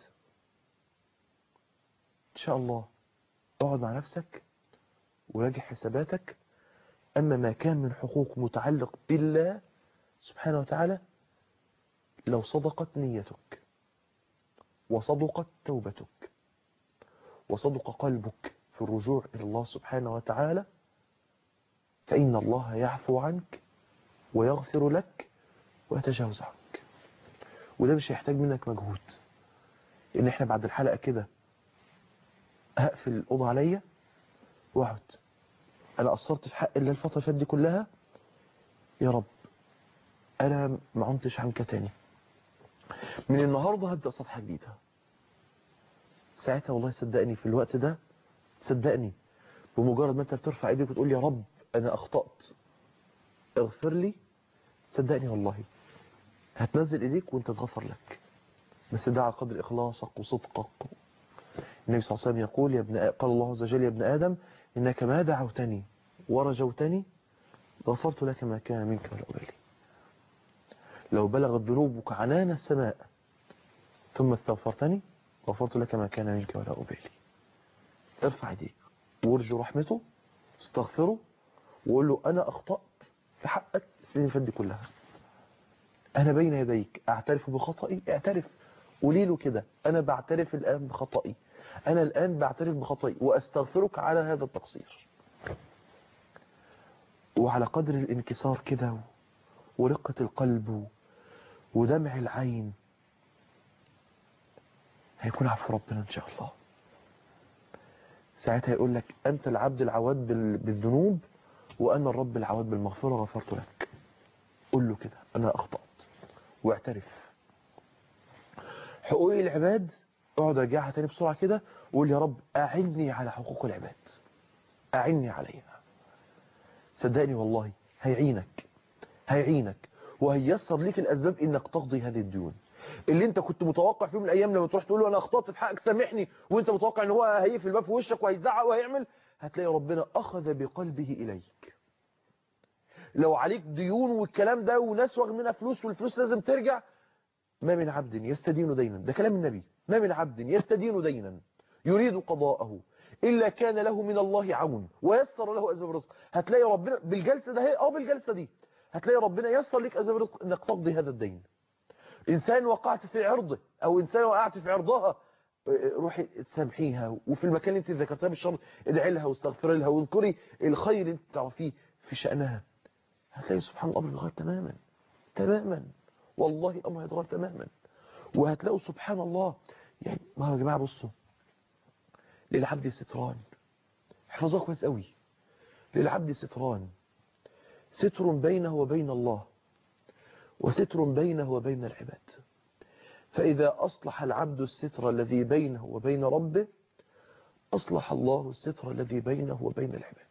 إن شاء الله اقعد مع نفسك وراجع حساباتك أما ما كان من حقوق متعلق بالله سبحانه وتعالى لو صدقت نيتك وصدقت توبتك وصدق قلبك في الرجوع إلى الله سبحانه وتعالى فإن الله يعفو عنك ويغفر لك ويتجاوز عنك وده مش هيحتاج منك مجهود إن إحنا بعد الحلقة كده هقفل الأوضة عليا واقعد أنا قصرت في حق الله الفترة اللي فاتت دي كلها يا رب أنا ما عنتش عنك تاني من النهاردة هبدأ صفحة جديدة ساعتها والله صدقني في الوقت ده صدقني بمجرد ما انت بترفع ايديك وتقول يا رب انا اخطأت اغفر لي صدقني والله هتنزل ايديك وانت تغفر لك بس ده على قدر اخلاصك وصدقك النبي صلى الله عليه وسلم يقول يا ابن آ- قال الله عز وجل يا ابن ادم انك ما دعوتني ورجوتني غفرت لك ما كان منك ولا ابالي لو بلغت ذنوبك عنان السماء ثم استغفرتني غفرت لك ما كان منك ولا أبالي ارفع ايديك وارجو رحمته استغفره وقول له أنا أخطأت في حقك السنين اللي فاتت دي كلها أنا بين يديك أعترف بخطئي اعترف قولي له كده أنا بعترف الآن بخطئي أنا الآن بعترف بخطئي وأستغفرك على هذا التقصير وعلى قدر الانكسار كده ورقة القلب ودمع العين هيكون عفو ربنا إن شاء الله ساعتها يقول لك أنت العبد العواد بال- بالذنوب وأنا الرب العواد بالمغفرة غفرت لك قول له كده أنا أخطأت واعترف حقوق العباد اقعد ارجعها تاني بسرعة كده وقول يا رب أعني على حقوق العباد أعني عليها صدقني والله هيعينك هيعينك وهييسر ليك الأسباب إنك تقضي هذه الديون اللي انت كنت متوقع في يوم من الايام لما تروح تقول له انا اخطأت في حقك سامحني وانت متوقع ان هو هيقفل الباب في وشك وهيزعق وهيعمل هتلاقي ربنا اخذ بقلبه اليك لو عليك ديون والكلام ده وناس واخد منها فلوس والفلوس لازم ترجع ما من عبد يستدين دينا ده كلام النبي ما من عبد يستدين دينا يريد قضاءه إلا كان له من الله عون ويسر له أسباب الرزق هتلاقي ربنا بالجلسة ده هي أو بالجلسة دي هتلاقي ربنا يسر لك أسباب الرزق إنك تقضي هذا الدين إنسان وقعت في عرضه أو إنسان وقعت في عرضها روحي تسامحيها وفي المكان اللي انت ذكرتها بالشر ادعي لها واستغفري لها واذكري الخير اللي انت تعرفيه في شأنها هتلاقي سبحان الله الأمر يتغير تماما تماما والله الأمر هيتغير تماما وهتلاقوا سبحان الله يعني ما هو يا جماعة بصوا للعبد ستران احفظوها كويس قوي للعبد ستران ستر بينه وبين الله وستر بينه وبين العباد فإذا أصلح العبد الستر الذي بينه وبين ربه أصلح الله الستر الذي بينه وبين العباد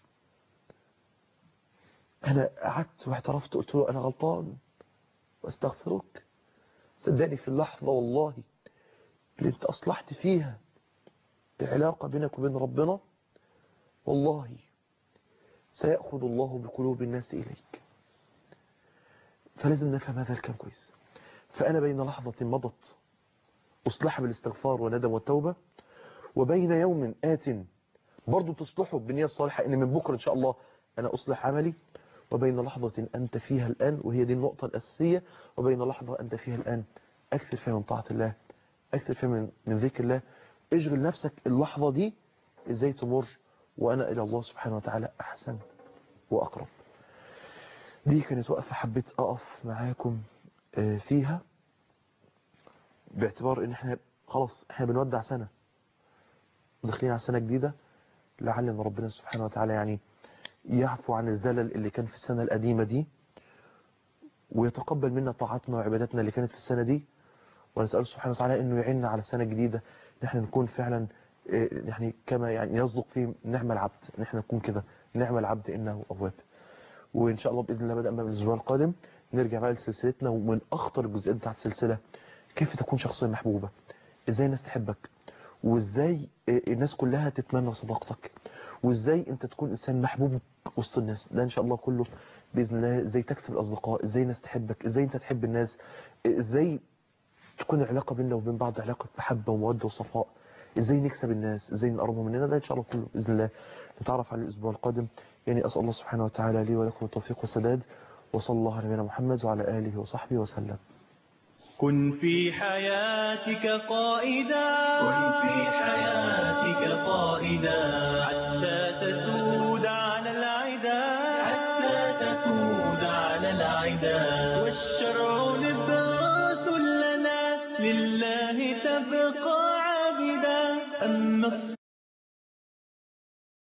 أنا قعدت واعترفت قلت له أنا غلطان واستغفرك صدقني في اللحظة والله اللي انت أصلحت فيها العلاقة بينك وبين ربنا والله سيأخذ الله بقلوب الناس إليك فلازم نفهم هذا الكلام كويس فأنا بين لحظة مضت أصلح بالاستغفار والندم والتوبة وبين يوم آت برضو تصلحه بالنية الصالحة إن من بكرة إن شاء الله أنا أصلح عملي وبين لحظة أنت فيها الآن وهي دي النقطة الأساسية وبين لحظة أنت فيها الآن أكثر فيها من طاعة الله أكثر فيها من, من ذكر الله اشغل نفسك اللحظة دي إزاي تمر وأنا إلى الله سبحانه وتعالى أحسن وأقرب دي كانت وقفة حبيت أقف معاكم فيها باعتبار ان احنا خلاص احنا بنودع سنة وداخلين على سنة جديدة لعل ان ربنا سبحانه وتعالى يعني يعفو عن الزلل اللي كان في السنة القديمة دي ويتقبل منا طاعتنا وعباداتنا اللي كانت في السنة دي ونسأله سبحانه وتعالى انه يعيننا على سنة جديدة ان احنا نكون فعلا يعني كما يعني يصدق في نعم العبد ان احنا نكون كده نعم العبد انه اواب وان شاء الله باذن الله بدأ من الاسبوع القادم نرجع بقى لسلسلتنا ومن اخطر الجزئيات بتاعت السلسله كيف تكون شخصيه محبوبه ازاي الناس تحبك وازاي الناس كلها تتمنى صداقتك وازاي انت تكون انسان محبوب وسط الناس ده ان شاء الله كله باذن الله ازاي تكسب الاصدقاء ازاي الناس تحبك ازاي انت تحب الناس ازاي تكون العلاقه بيننا وبين بعض علاقه محبه وموده وصفاء ازاي نكسب الناس ازاي نقربهم مننا ده ان شاء الله كله باذن الله نتعرف على الاسبوع القادم يعني اسال الله سبحانه وتعالى لي ولكم التوفيق والسداد وصلى الله على نبينا محمد وعلى اله وصحبه وسلم كن في حياتك قائدا كن في حياتك قائدا حتى تسود على العدا حتى تسود على العدا والشرع لباس لنا لله تبقى عابدا أما